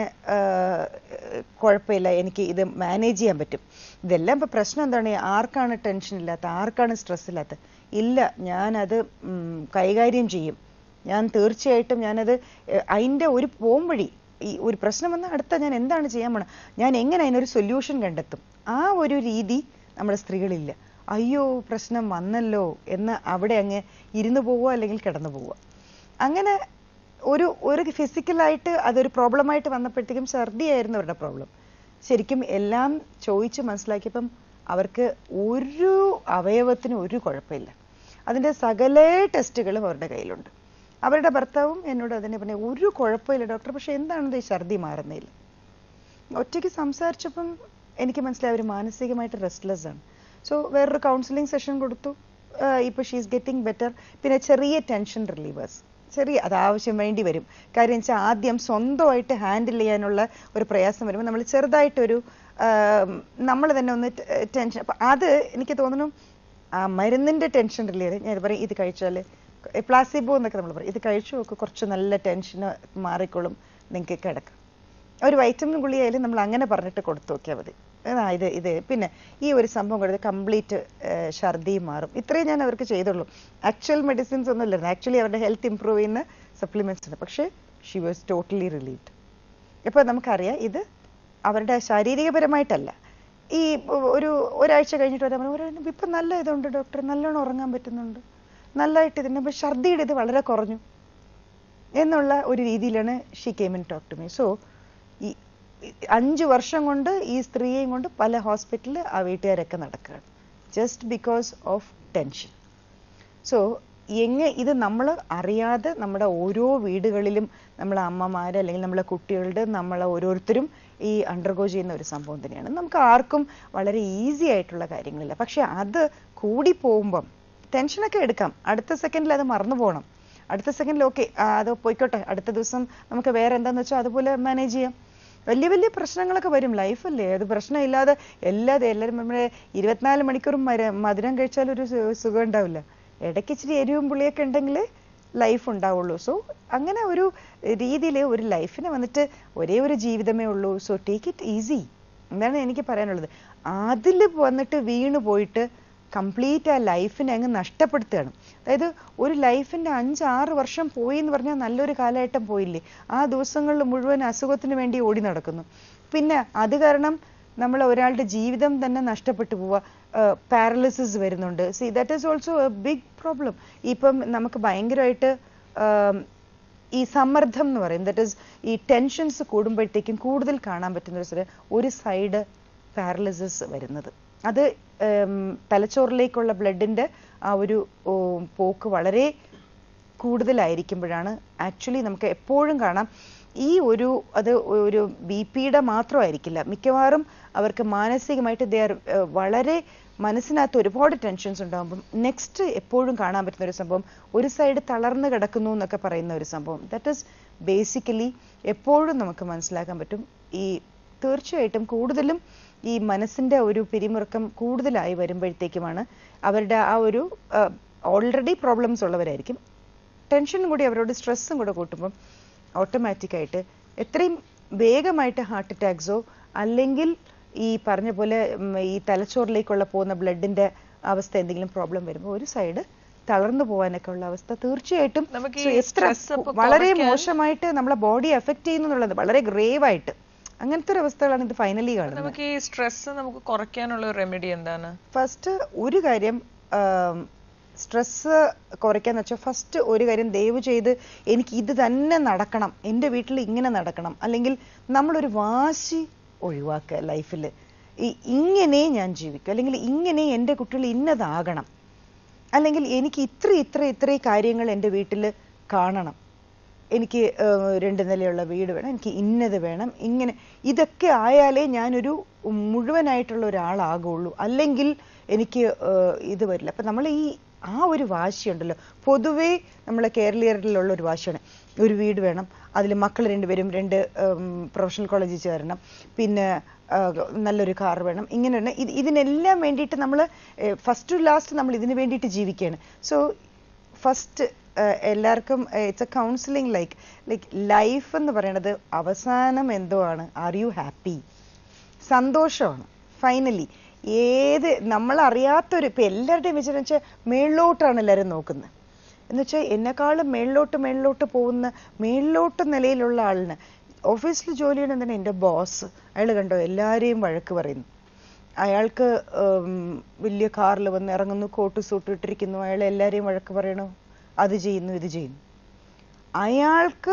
C: കുഴപ്പമില്ല എനിക്ക് ഇത് മാനേജ് ചെയ്യാൻ പറ്റും ഇതെല്ലാം ഇപ്പൊ പ്രശ്നം എന്താണ് ആർക്കാണ് ടെൻഷൻ ഇല്ലാത്ത ആർക്കാണ് സ്ട്രെസ് ഇല്ലാത്ത ഇല്ല ഞാനത് ഉം, കൈകാര്യം ചെയ്യും ഞാൻ തീർച്ചയായിട്ടും ഞാനത് ഏഹ്, അതിന്റെ ഒരു പോംവഴി ഈ ഒരു പ്രശ്നം വന്നാൽ അടുത്ത ഞാൻ എന്താണ് ചെയ്യാൻ പോണത് ഞാൻ എങ്ങനെ അതിനൊരു സൊല്യൂഷൻ കണ്ടെത്തും ആ ഒരു രീതി നമ്മുടെ സ്ത്രീകളില്ല അയ്യോ പ്രശ്നം വന്നല്ലോ എന്ന് അവിടെ അങ്ങ് ഇരുന്ന് പോവുക അല്ലെങ്കിൽ കിടന്നു പോവുക അങ്ങനെ ഒരു ഒരു ഫിസിക്കലായിട്ട് അതൊരു പ്രോബ്ലമായിട്ട് വന്നപ്പോഴത്തേക്കും ഛർദിയായിരുന്നു അവരുടെ പ്രോബ്ലം ശരിക്കും എല്ലാം ചോദിച്ച് മനസ്സിലാക്കിയപ്പം അവർക്ക് ഒരു അവയവത്തിനും ഒരു കുഴപ്പമില്ല അതിന്റെ സകല ടെസ്റ്റുകളും അവരുടെ കയ്യിലുണ്ട് അവരുടെ ഭർത്താവും എന്നോട് അതിനെ പറഞ്ഞു ഒരു കുഴപ്പമില്ല ഡോക്ടർ പക്ഷെ എന്താണെന്ന് ഈ ഛർദി മാറുന്നില്ല ഒറ്റയ്ക്ക് സംസാരിച്ചപ്പം എനിക്ക് മനസ്സിലായി അവർ മാനസികമായിട്ട് റെസ്റ്റ്ലെസ് ആണ് സോ വേറൊരു കൗൺസിലിംഗ് സെഷൻ കൊടുത്തു ആഹ് ഇപ്പൊ ഷീസ് ഗെറ്റിംഗ് ബെറ്റർ പിന്നെ ചെറിയ ടെൻഷൻ റിലീവേഴ്സ് ചെറിയ അത് ആവശ്യം വേണ്ടി വരും കാര്യം വെച്ചാൽ ആദ്യം സ്വന്തമായിട്ട് ഹാൻഡിൽ ചെയ്യാനുള്ള ഒരു പ്രയാസം വരുമ്പോൾ നമ്മൾ ചെറുതായിട്ടൊരു നമ്മൾ തന്നെ ഒന്ന് ടെൻഷൻ അപ്പൊ അത് എനിക്ക് തോന്നുന്നു ആ മരുന്നിന്റെ ടെൻഷൻ റിലീവ് ഞാൻ ഇത് പറയും ഇത് കഴിച്ചാല് പ്ലാസിബോ എന്നൊക്കെ നമ്മൾ പറയും ഇത് കഴിച്ചു നോക്ക് കുറച്ച് നല്ല ടെൻഷൻ മാറിക്കോളും നിങ്ങൾക്ക് കിടക്കാം ഒരു വൈറ്റമിൻ ഗുളികയായാലും നമ്മൾ അങ്ങനെ പറഞ്ഞിട്ട് കൊടുത്തു നോക്കിയാൽ മതി ആ ഇത് ഇത് പിന്നെ ഈ ഒരു സംഭവം കൊടുത്ത് കംപ്ലീറ്റ് ഛർദി മാറും ഇത്രയും ഞാൻ അവർക്ക് ചെയ്തുള്ളൂ ആക്ച്വൽ മെഡിസിൻസ് ഒന്നും ഇല്ലായിരുന്നു ആക്ച്വലി അവരുടെ ഹെൽത്ത് ഇംപ്രൂവ് ചെയ്യുന്ന സപ്ലിമെന്റ്സ് ഉണ്ട് പക്ഷേ ഷി വാസ് ടോട്ടലി റിലീവ്ഡ് ഇപ്പൊ നമുക്കറിയാം ഇത് അവരുടെ ശാരീരികപരമായിട്ടല്ല ഈ ഒരു ഒരാഴ്ച കഴിഞ്ഞിട്ട് വരാൻ പറഞ്ഞു ഇപ്പൊ നല്ല ഇതുണ്ട് ഡോക്ടർ നല്ലോണം ഉറങ്ങാൻ പറ്റുന്നുണ്ട് നല്ലതായിട്ട് ഇതിന്റെ ഇപ്പൊ ഛർദിയുടെ ഇത് വളരെ കുറഞ്ഞു എന്നുള്ള ഒരു രീതിയിലാണ് she came in talk to me so ഈ ഈ അഞ്ച് വർഷം കൊണ്ട് ഈ സ്ത്രീയെയും കൊണ്ട് പല ഹോസ്പിറ്റലിൽ ആ വീട്ടുകാരൊക്കെ നടക്കുകയാണ് just because of tension so എങ്ങ ഇത് നമ്മൾ അറിയാതെ നമ്മുടെ ഓരോ വീടുകളിലും നമ്മളെ അമ്മമാര് അല്ലെങ്കിൽ നമ്മളെ കുട്ടികളുടെ നമ്മളെ ഓരോരുത്തരും ഈ അണ്ടർഗോ ചെയ്യുന്ന ഒരു സംഭവം തന്നെയാണ് നമുക്ക് ആർക്കും വളരെ ഈസി ആയിട്ടുള്ള കാര്യങ്ങളില്ല പക്ഷെ അത് കൂടി പോകുമ്പം ടെൻഷനൊക്കെ എടുക്കാം അടുത്ത സെക്കൻഡിൽ അത് മറന്നു പോകണം അടുത്ത സെക്കൻഡിൽ ഓക്കെ അത് പോയിക്കോട്ടെ അടുത്ത ദിവസം നമുക്ക് വേറെ എന്താന്ന് വെച്ചാൽ അതുപോലെ മാനേജ് ചെയ്യാം വലിയ വലിയ പ്രശ്നങ്ങളൊക്കെ വരും ലൈഫല്ലേ അത് പ്രശ്നമില്ലാതെ എല്ലാതെ എല്ലാവരും നമ്മുടെ ഇരുപത്തിനാല് മണിക്കൂറും മര- മധുരം കഴിച്ചാൽ ഒരു സു- സുഖം ഉണ്ടാവില്ല ഇടയ്ക്ക് ഇച്ചിരി എരിവും പുളിയൊക്കെ ഉണ്ടെങ്കിൽ ലൈഫ് ഉണ്ടാവുള്ളൂ സോ അങ്ങനെ ഒരു രീതിയിൽ ഒരു ലൈഫിന് വന്നിട്ട് ഒരേ ഒരു ജീവിതമേ ഉള്ളൂ സോ ടേക്ക് ഇറ്റ് ഈസി എന്താണ് എനിക്ക് പറയാനുള്ളത് അതിൽ വന്നിട്ട് വീണു പോയിട്ട് കംപ്ലീറ്റ് ആ ലൈഫിനെ അങ്ങ് നഷ്ടപ്പെടുത്തുകയാണ് അതായത് ഒരു ലൈഫിന്റെ അഞ്ച് ആറ് വർഷം പോയി എന്ന് പറഞ്ഞാൽ നല്ലൊരു കാലഘട്ടം പോയില്ലേ ആ ദിവസങ്ങളിൽ മുഴുവൻ അസുഖത്തിന് വേണ്ടി ഓടി നടക്കുന്നു പിന്നെ അത് കാരണം നമ്മൾ ഒരാളുടെ ജീവിതം തന്നെ നഷ്ടപ്പെട്ടു പോവുക പാരലിസിസ് വരുന്നുണ്ട് see that is also a big problem ഇപ്പം നമുക്ക് ഭയങ്കരമായിട്ട് ആം, ഈ സമ്മർദ്ദം എന്ന് പറയും ദാറ്റ് ഈസ് ഈ ടെൻഷൻസ് കൂടുമ്പോഴത്തേക്കും കൂടുതൽ കാണാൻ പറ്റുന്ന ഒരു സ്ഥലം ഒരു സൈഡ് പാരലിസിസ് വരുന്നത് അത് ഉം, തലച്ചോറിലേക്കുള്ള ബ്ലഡിന്റെ ആ ഒരു ഉം, പോക്ക് വളരെ കൂടുതലായിരിക്കുമ്പോഴാണ് ആക്ച്വലി നമുക്ക് എപ്പോഴും കാണാം ഈ ഒരു അത് ഒരു ബി പിയുടെ മാത്രമായിരിക്കില്ല മിക്കവാറും അവർക്ക് മാനസികമായിട്ട് ദേ ആർ വളരെ മനസ്സിനകത്ത് ഒരുപാട് ടെൻഷൻസ് ഉണ്ടാകുമ്പം നെക്സ്റ്റ് എപ്പോഴും കാണാൻ പറ്റുന്ന ഒരു സംഭവം ഒരു സൈഡ് തളർന്നു കിടക്കുന്നു എന്നൊക്കെ പറയുന്ന ഒരു സംഭവം ദാറ്റ് ഈസ് ബേസിക്കലി എപ്പോഴും നമുക്ക് മനസ്സിലാക്കാൻ പറ്റും ഈ തീർച്ചയായിട്ടും കൂടുതലും ഈ മനസ്സിന്റെ ഒരു പിരിമുറുക്കം കൂടുതലായി വരുമ്പോഴത്തേക്കുമാണ് അവരുടെ ആ ഒരു ഓൾറെഡി പ്രോബ്ലംസ് ഉള്ളവരായിരിക്കും ടെൻഷനും കൂടി അവരോട് സ്ട്രെസ്സും കൂടെ കൂട്ടുമ്പം ഓട്ടോമാറ്റിക് ആയിട്ട് എത്രയും വേഗമായിട്ട് ഹാർട്ട് അറ്റാക്സോ അല്ലെങ്കിൽ ഈ പറഞ്ഞ പോലെ ഉം, ഈ തലച്ചോറിലേക്കുള്ള പോകുന്ന ബ്ലഡിന്റെ അവസ്ഥ എന്തെങ്കിലും പ്രോബ്ലം വരുമ്പോൾ ഒരു സൈഡ് തളർന്നു പോകാനൊക്കെ ഉള്ള അവസ്ഥ തീർച്ചയായിട്ടും
B: നമുക്ക്
C: so
B: ഈ
C: എത്ര
B: stress അപ്പൊ
C: വളരെ
B: കുറയ്ക്കാൻ-
C: മോശമായിട്ട് നമ്മളെ ബോഡി എഫക്ട് ചെയ്യുന്നു എന്നുള്ളത് വളരെ ഗ്രേവ് ആയിട്ട് അങ്ങനത്തെ ഒരു അവസ്ഥകളാണ് ഇത് ഫൈനലി കാണുന്നത്
B: നമുക്ക് ഈ സ്ട്രെസ് നമുക്ക് കുറയ്ക്കാനുള്ള ഒരു റെമഡി എന്താണ്
C: ഫസ്റ്റ് ഒരു കാര്യം സ്ട്രെസ് കുറയ്ക്കാന്ന് വെച്ചാൽ ഫസ്റ്റ് ഒരു കാര്യം ദയവ് ചെയ്ത് എനിക്ക് ഇത് തന്നെ നടക്കണം എൻ്റെ വീട്ടിൽ ഇങ്ങനെ നടക്കണം അല്ലെങ്കിൽ നമ്മളൊരു വാശി ഒഴിവാക്കുക ലൈഫിൽ ഈ ഇങ്ങനെ ഞാൻ ജീവിക്കും അല്ലെങ്കിൽ ഇങ്ങനെ എൻ്റെ കുട്ടികൾ ഇന്നതാകണം അല്ലെങ്കിൽ എനിക്ക് ഇത്ര ഇത്ര ഇത്ര കാര്യങ്ങൾ എൻ്റെ വീട്ടിൽ കാണണം എനിക്ക് ഏഹ്, രണ്ട് നിലയുള്ള വീട് വേണം എനിക്ക് ഇന്നത് വേണം ഇങ്ങനെ ഇതൊക്കെ ആയാലേ ഞാനൊരു മുഴുവനായിട്ടുള്ള ഒരാളാകുള്ളൂ അല്ലെങ്കിൽ എനിക്ക് ഏഹ്, ഇത് വരില്ല അപ്പൊ നമ്മൾ ഈ ആ ഒരു വാശിയുണ്ടല്ലോ പൊതുവേ നമ്മളെ കേരളീയരിലുള്ള ഒരു വാശിയാണ് ഒരു വീട് വേണം അതിൽ മക്കൾ രണ്ടുപേരും രണ്ട് പ്രൊഫഷണൽ കോളേജിൽ ചേരണം പിന്നെ ആ, നല്ലൊരു കാർ വേണം ഇങ്ങനെ തന്നെ ഇത് ഇതിനെല്ലാം വേണ്ടിയിട്ട് നമ്മൾ ഫസ്റ്റ് ടു ലാസ്റ്റ് നമ്മൾ ഇതിന് വേണ്ടിയിട്ട് ജീവിക്കുകയാണ് സോ ഫസ്റ്റ് എല്ലാവർക്കും it's a counselling like like life എന്ന് പറയുന്നത് അവസാനം എന്തോ ആണ് ആർ യു ഹാപ്പി സന്തോഷമാണ് ഫൈനലി ഏത് നമ്മൾ അറിയാത്തൊരു ഇപ്പൊ എല്ലാവരുടെയും വിചാരം വെച്ചാൽ മേളിലോട്ടാണ് എല്ലാവരും നോക്കുന്നത് എന്ന് വെച്ചാൽ എന്നെക്കാളും മേളിലോട്ട് മേളിലോട്ട് പോകുന്ന മേളിലോട്ട് നിലയിലുള്ള ആളിന് ഓഫീസിൽ ജോലി ചെയ്യണം തന്നെ എൻ്റെ ബോസ് അയാൾ കണ്ടോ എല്ലാവരെയും വഴക്ക് പറയുന്നു അയാൾക്ക് ഉം, വലിയ കാറിൽ വന്ന് ഇറങ്ങുന്നു കോട്ട് സൂട്ട് ഇട്ടിരിക്കുന്നു അയാൾ എല്ലാവരെയും വഴക്ക് പറയണു അത് ചെയ്യുന്നു ഇത് ചെയ്യുന്നു അയാൾക്ക്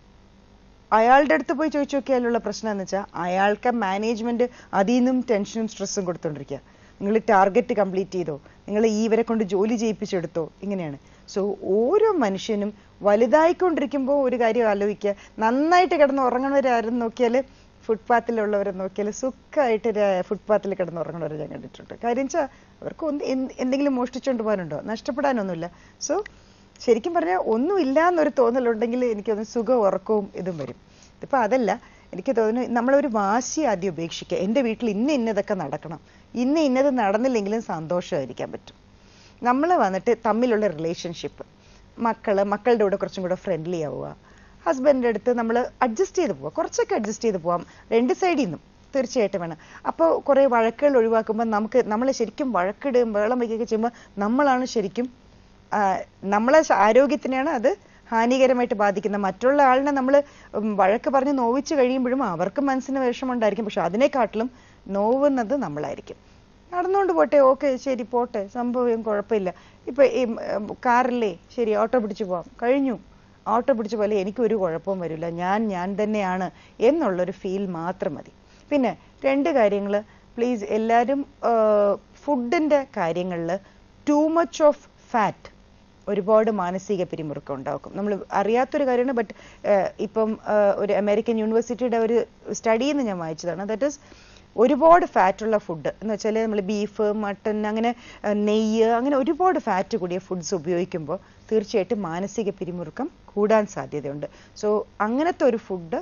C: അയാളുടെ അടുത്ത് പോയി ചോദിച്ചു നോക്കിയാലുള്ള പ്രശ്നം എന്ന് വെച്ചാൽ അയാൾക്ക് മാനേജ്മെന്റ് അതിൽ നിന്നും ടെൻഷനും സ്ട്രെസ്സും കൊടുത്തോണ്ടിരിക്കുക നിങ്ങൾ ടാർഗറ്റ് കംപ്ലീറ്റ് ചെയ്തോ നിങ്ങൾ ഈ ഇവരെ കൊണ്ട് ജോലി ചെയ്യിപ്പിച്ചെടുത്തോ ഇങ്ങനെയാണ് സോ ഓരോ മനുഷ്യനും വലുതായിക്കൊണ്ടിരിക്കുമ്പോൾ ഒരു കാര്യം ആലോചിക്കുക നന്നായിട്ട് കിടന്ന് ഉറങ്ങണവരാരും നോക്കിയാൽ ഫുട്പാത്തിലുള്ളവരെ നോക്കിയാൽ സുഖമായിട്ട് ഫുട്പാത്തിൽ കിടന്ന് ഉറങ്ങണവരെ ഞാൻ കണ്ടിട്ടുണ്ട് കാര്യം വെച്ചാൽ അവർക്ക് ഒന്ന് എന്ത് എന്തെങ്കിലും മോഷ്ടിച്ചുകൊണ്ട് പോകാനുണ്ടോ നഷ്ടപ്പെടാനൊന്നുമില്ല സോ ശരിക്കും പറഞ്ഞാൽ ഒന്നുമില്ല എന്നൊരു തോന്നലുണ്ടെങ്കിൽ എനിക്കൊന്ന് സുഖം ഉറക്കവും ഇതും വരും ഇതിപ്പോ അതല്ല എനിക്ക് തോന്നുന്നു നമ്മളൊരു വാശി ആദ്യം ഉപേക്ഷിക്കുക എൻ്റെ വീട്ടിൽ ഇന്ന ഇന്നതൊക്കെ നടക്കണം ഇന്ന ഇന്നത് നടന്നില്ലെങ്കിലും സന്തോഷമായിരിക്കാൻ പറ്റും നമ്മൾ വന്നിട്ട് തമ്മിലുള്ള റിലേഷൻഷിപ്പ് മക്കള് മക്കളുടെ കൂടെ കുറച്ചും കൂടെ ഫ്രണ്ട്ലി ആവുക ഹസ്ബൻഡിന്റെ അടുത്ത് നമ്മൾ അഡ്ജസ്റ്റ് ചെയ്ത് പോവാം കുറച്ചൊക്കെ അഡ്ജസ്റ്റ് ചെയ്ത് പോവാം രണ്ട് സൈഡിൽ നിന്നും തീർച്ചയായിട്ടും വേണം അപ്പോൾ കുറേ വഴക്കുകൾ ഒഴിവാക്കുമ്പോൾ നമുക്ക് നമ്മൾ ശരിക്കും വഴക്കിടുകയും ബഹളം വയ്ക്കുകയൊക്കെ ചെയ്യുമ്പോൾ നമ്മളാണ് ശരിക്കും ആ, നമ്മളെ ശ- ആരോഗ്യത്തിനെയാണ് അത് ഹാനികരമായിട്ട് ബാധിക്കുന്നത് മറ്റുള്ള ആളിനെ നമ്മൾ വഴക്ക് പറഞ്ഞ് നോവിച്ച് കഴിയുമ്പോഴും അവർക്ക് മനസ്സിന് വിഷമമുണ്ടായിരിക്കും പക്ഷെ അതിനെക്കാട്ടിലും നോവുന്നത് നമ്മളായിരിക്കും നടന്നുകൊണ്ട് പോട്ടെ ഓക്കെ ശരി പോട്ടെ സംഭവം കുഴപ്പമില്ല ഇപ്പൊ ഈ ഉം, കാറില്ലേ ശരി ഓട്ടോ പിടിച്ചു പോവാം കഴിഞ്ഞു ഓട്ടോ പിടിച്ച പോലെ എനിക്ക് ഒരു കുഴപ്പവും വരില്ല ഞാൻ ഞാൻ തന്നെയാണ് എന്നുള്ളൊരു ഫീൽ മാത്രം മതി പിന്നെ രണ്ട് കാര്യങ്ങൾ പ്ലീസ് എല്ലാവരും ഫുഡിന്റെ കാര്യങ്ങളിൽ ടൂ മച്ച് ഓഫ് ഫാറ്റ് ഒരുപാട് മാനസിക പിരിമുറുക്കം ഉണ്ടാക്കും നമ്മൾ അറിയാത്തൊരു കാര്യമാണ് ബട്ട് ഇപ്പം ആ, ഒരു അമേരിക്കൻ യൂണിവേഴ്സിറ്റിയുടെ ഒരു സ്റ്റഡിയിൽ നിന്ന് ഞാൻ വായിച്ചതാണ് ദാറ്റ് ഇസ് ഒരുപാട് ഫാറ്റുള്ള ഫുഡ് എന്ന് വെച്ചാൽ നമ്മൾ ബീഫ് മട്ടൺ അങ്ങനെ ആ, നെയ്യ് അങ്ങനെ ഒരുപാട് ഫാറ്റ് കൂടിയ ഫുഡ്സ് ഉപയോഗിക്കുമ്പോൾ തീർച്ചയായിട്ടും മാനസിക പിരിമുറുക്കം കൂടാൻ സാധ്യതയുണ്ട് സോ അങ്ങനത്തെ ഒരു ഫുഡ്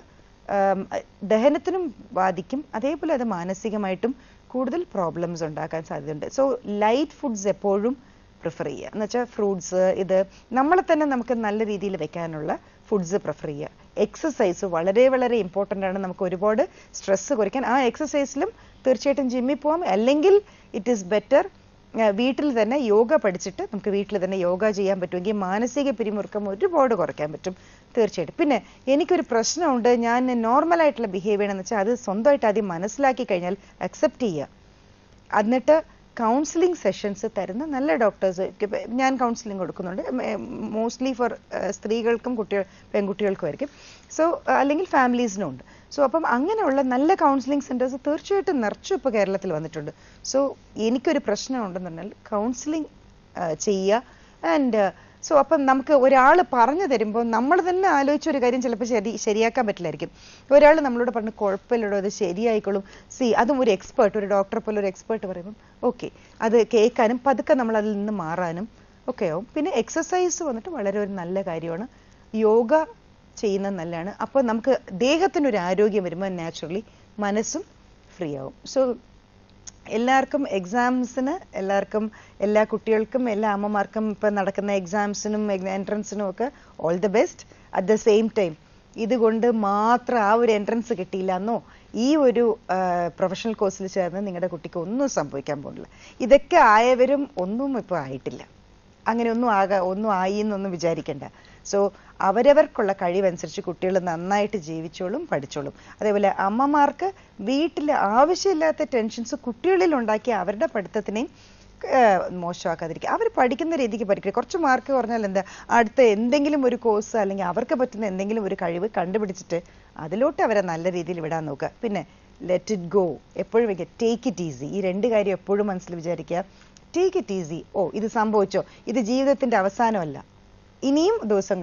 C: ദഹനത്തിനും ബാധിക്കും അതേപോലെ അത് മാനസികമായിട്ടും കൂടുതൽ പ്രോബ്ലംസ് ഉണ്ടാക്കാൻ സാധ്യതയുണ്ട് സോ ലൈറ്റ് ഫുഡ്സ് എപ്പോഴും പ്രിഫർ ചെയ്യുക എന്ന് വെച്ചാൽ ഫ്രൂട്ട്സ് ഇത് നമ്മളെ തന്നെ നമുക്ക് നല്ല രീതിയിൽ വെക്കാനുള്ള ഫുഡ്സ് പ്രിഫർ ചെയ്യുക എക്സസൈസ് വളരെ വളരെ ഇമ്പോർട്ടൻ്റ് ആണ് നമുക്ക് ഒരുപാട് സ്ട്രെസ് കുറയ്ക്കാൻ ആ എക്സസൈസിലും തീർച്ചയായിട്ടും ജിമ്മിൽ പോകാം അല്ലെങ്കിൽ ഇറ്റ് ഈസ് ബെറ്റർ വീട്ടിൽ തന്നെ യോഗ പഠിച്ചിട്ട് നമുക്ക് വീട്ടിൽ തന്നെ യോഗ ചെയ്യാൻ പറ്റുമെങ്കിൽ മാനസിക പിരിമുറുക്കം ഒരുപാട് കുറയ്ക്കാൻ പറ്റും തീർച്ചയായിട്ടും പിന്നെ എനിക്കൊരു പ്രശ്നമുണ്ട് ഞാൻ നോർമൽ ആയിട്ടുള്ള ബിഹേവ് ചെയ്യണമെന്ന് വെച്ചാൽ അത് സ്വന്തമായിട്ട് ആദ്യം മനസ്സിലാക്കി കഴിഞ്ഞാൽ അക്സെപ്റ്റ് ചെയ്യുക എന്നിട്ട് കൗൺസിലിംഗ് സെഷൻസ് തരുന്ന നല്ല ഡോക്ടേഴ്സ് ഞാൻ കൗൺസിലിംഗ് കൊടുക്കുന്നുണ്ട് മോസ്റ്റ്ലി ഫോർ സ്ത്രീകൾക്കും കുട്ടികൾ പെൺകുട്ടികൾക്കും ആയിരിക്കും സോ അല്ലെങ്കിൽ ഫാമിലീസിനും ഉണ്ട് സോ അപ്പം അങ്ങനെയുള്ള നല്ല കൗൺസിലിംഗ് സെന്റേഴ്സ് തീർച്ചയായിട്ടും നിറച്ചും ഇപ്പോൾ കേരളത്തിൽ വന്നിട്ടുണ്ട് സോ എനിക്കൊരു പ്രശ്നം ഉണ്ടെന്നുണ്ടെങ്കിൽ കൗൺസിലിംഗ് ചെയ്യുക ആൻഡ് സോ അപ്പം നമുക്ക് ഒരാൾ പറഞ്ഞു തരുമ്പോൾ നമ്മൾ തന്നെ ആലോചിച്ച ഒരു കാര്യം ചിലപ്പോൾ ശരി ശരിയാക്കാൻ പറ്റില്ലായിരിക്കും ഒരാൾ നമ്മളോട് പറഞ്ഞു കുഴപ്പമില്ലടോ അത് ശരിയായിക്കോളും സി അതും ഒരു എക്സ്പേർട്ട് ഒരു ഡോക്ടറെ പോലെ ഒരു എക്സ്പേർട്ട് പറയുമ്പം ഓക്കെ അത് കേൾക്കാനും പതുക്കെ നമ്മൾ അതിൽ നിന്ന് മാറാനും ഒക്കെ ആവും പിന്നെ എക്സസൈസ് വന്നിട്ട് വളരെ ഒരു നല്ല കാര്യമാണ് യോഗ ചെയ്യുന്നത് നല്ലതാണ് അപ്പോൾ നമുക്ക് ദേഹത്തിനൊരു ആരോഗ്യം വരുമ്പോൾ നാച്ചുറലി മനസ്സും ഫ്രീ ആവും സോ എല്ലാവർക്കും എക്സാംസിന് എല്ലാവർക്കും എല്ലാ കുട്ടികൾക്കും എല്ലാ അമ്മമാർക്കും ഇപ്പം നടക്കുന്ന എക്സാംസിനും എൻട്രൻസിനും ഒക്കെ all the best at the same time ഇതുകൊണ്ട് മാത്രം ആ ഒരു എൻട്രൻസ് കിട്ടിയില്ല എന്നോ ഈ ഒരു പ്രൊഫഷണൽ കോഴ്സിൽ ചേർന്ന് നിങ്ങളുടെ കുട്ടിക്ക് ഒന്നും സംഭവിക്കാൻ പോകുന്നില്ല ഇതൊക്കെ ആയവരും ഒന്നും ഇപ്പോൾ ആയിട്ടില്ല അങ്ങനെ ഒന്നും ആകാ ഒന്നും ആയി എന്നൊന്നും വിചാരിക്കണ്ട സോ അവരവർക്കുള്ള കഴിവനുസരിച്ച് കുട്ടികൾ നന്നായിട്ട് ജീവിച്ചോളും പഠിച്ചോളും അതേപോലെ അമ്മമാർക്ക് വീട്ടിൽ ആവശ്യമില്ലാത്ത ടെൻഷൻസ് കുട്ടികളിൽ ഉണ്ടാക്കി അവരുടെ പഠിത്തത്തിനെയും ഏഹ്, മോശമാക്കാതിരിക്കുക അവർ പഠിക്കുന്ന രീതിക്ക് പഠിക്കുക കുറച്ച് മാർക്ക് കുറഞ്ഞാൽ എന്താ അടുത്ത എന്തെങ്കിലും ഒരു കോഴ്സ് അല്ലെങ്കിൽ അവർക്ക് പറ്റുന്ന എന്തെങ്കിലും ഒരു കഴിവ് കണ്ടുപിടിച്ചിട്ട് അതിലോട്ട് അവരെ നല്ല രീതിയിൽ വിടാൻ നോക്കുക പിന്നെ ലെറ്റ് ഇറ്റ് ഗോ എപ്പോഴും വയ്ക്കുക ടേക്ക് ഇറ്റ് ഈസി ഈ രണ്ട് കാര്യം എപ്പോഴും മനസ്സിൽ വിചാരിക്കുക ടേക്ക് ഇറ്റ് ഈസി ഓ ഇത് സംഭവിച്ചോ ഇത് ജീവിതത്തിന്റെ അവസാനമല്ല ഇനിയും ദിവസങ്ങളുണ്ട്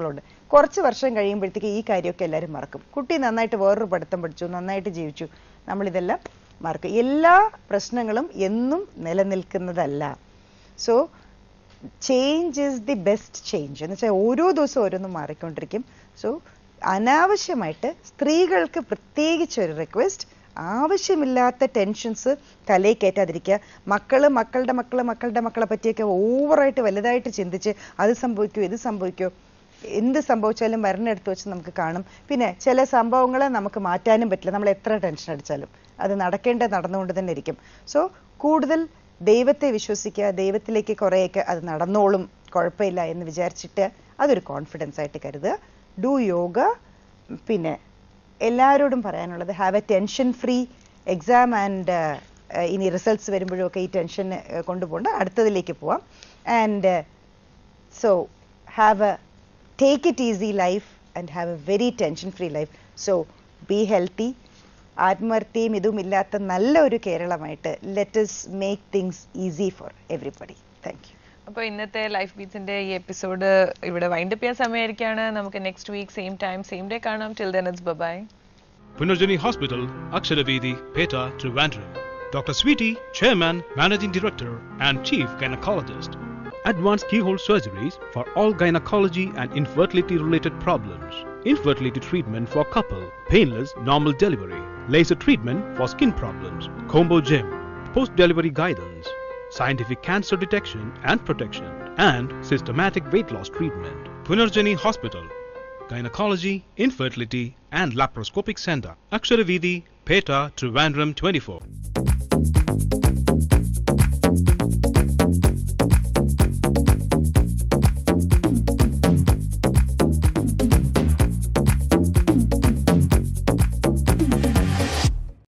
C: കുറച്ച് വർഷം കഴിയുമ്പോഴത്തേക്ക് ഈ കാര്യമൊക്കെ എല്ലാവരും മറക്കും കുട്ടി നന്നായിട്ട് വേറൊരു പഠിത്തം പഠിച്ചു നന്നായിട്ട് ജീവിച്ചു നമ്മളിതെല്ലാം മറക്കും എല്ലാ പ്രശ്നങ്ങളും എന്നും നിലനിൽക്കുന്നതല്ല so change is the best change എന്ന് വെച്ചാൽ ഓരോ ദിവസവും ഓരോന്നും മാറിക്കൊണ്ടിരിക്കും സോ അനാവശ്യമായിട്ട് സ്ത്രീകൾക്ക് പ്രത്യേകിച്ച് ഒരു റിക്വസ്റ്റ് ആവശ്യമില്ലാത്ത ടെൻഷൻസ് തലയിൽ കയറ്റാതിരിക്കുക മക്കള് മക്കളുടെ മക്കള് മക്കളുടെ മക്കളെ പറ്റിയൊക്കെ ഓവറായിട്ട് വലുതായിട്ട് ചിന്തിച്ച് അത് സംഭവിക്കൂ ഇത് സംഭവിക്കൂ എന്ത് സംഭവിച്ചാലും മരണെടുത്ത് വെച്ച് നമുക്ക് കാണും പിന്നെ ചില സംഭവങ്ങളെ നമുക്ക് മാറ്റാനും പറ്റില്ല നമ്മൾ എത്ര ടെൻഷൻ അടിച്ചാലും അത് നടക്കേണ്ടത് നടന്നുകൊണ്ട് തന്നെ ഇരിക്കും സോ കൂടുതൽ ദൈവത്തെ വിശ്വസിക്കുക ദൈവത്തിലേക്ക് കുറേയൊക്കെ അത് നടന്നോളും കുഴപ്പമില്ല എന്ന് വിചാരിച്ചിട്ട് അതൊരു കോൺഫിഡൻസ് ആയിട്ട് കരുതുക ഡു യോഗ പിന്നെ എല്ലാവരോടും പറയാനുള്ളത് have a tension free exam and ഇനി റിസൾട്ട്സ് വരുമ്പോഴും ഒക്കെ ഈ ടെൻഷൻ കൊണ്ടുപോകണ്ട അടുത്തതിലേക്ക് പോവാം and so have a take it easy life and have a very tension free life so be healthy ആത്മഹത്യയും ഇതും ഇല്ലാത്ത നല്ല ഒരു കേരളമായിട്ട് let's make things easy for everybody thank you
B: അപ്പോൾ ഇന്നത്തെ ലൈഫ് ബീറ്റ്സിന്റെ ഈ എപ്പിസോഡ് ഇവിടെ വൈൻഡപ്പ് ചെയ്യാൻ സമയമായിരിക്കാണ് നമുക്ക് next week same time same day കാണാം till then it's bye
A: Punarjani Hospital, Aksharavedi, Peta, Trivandrum. Dr. Sweetie, Chairman, Managing Director, and Chief Gynecologist. Advanced keyhole surgeries for all gynecology and infertility related problems. Infertility treatment for couple, painless normal delivery, laser treatment for skin problems, combo gym, post delivery guidance, scientific cancer detection and protection, and systematic weight loss treatment. Punarjani Hospital, Gynecology, Infertility and Laparoscopic Center, Aksharavedi, Peta, Trivandrum 24.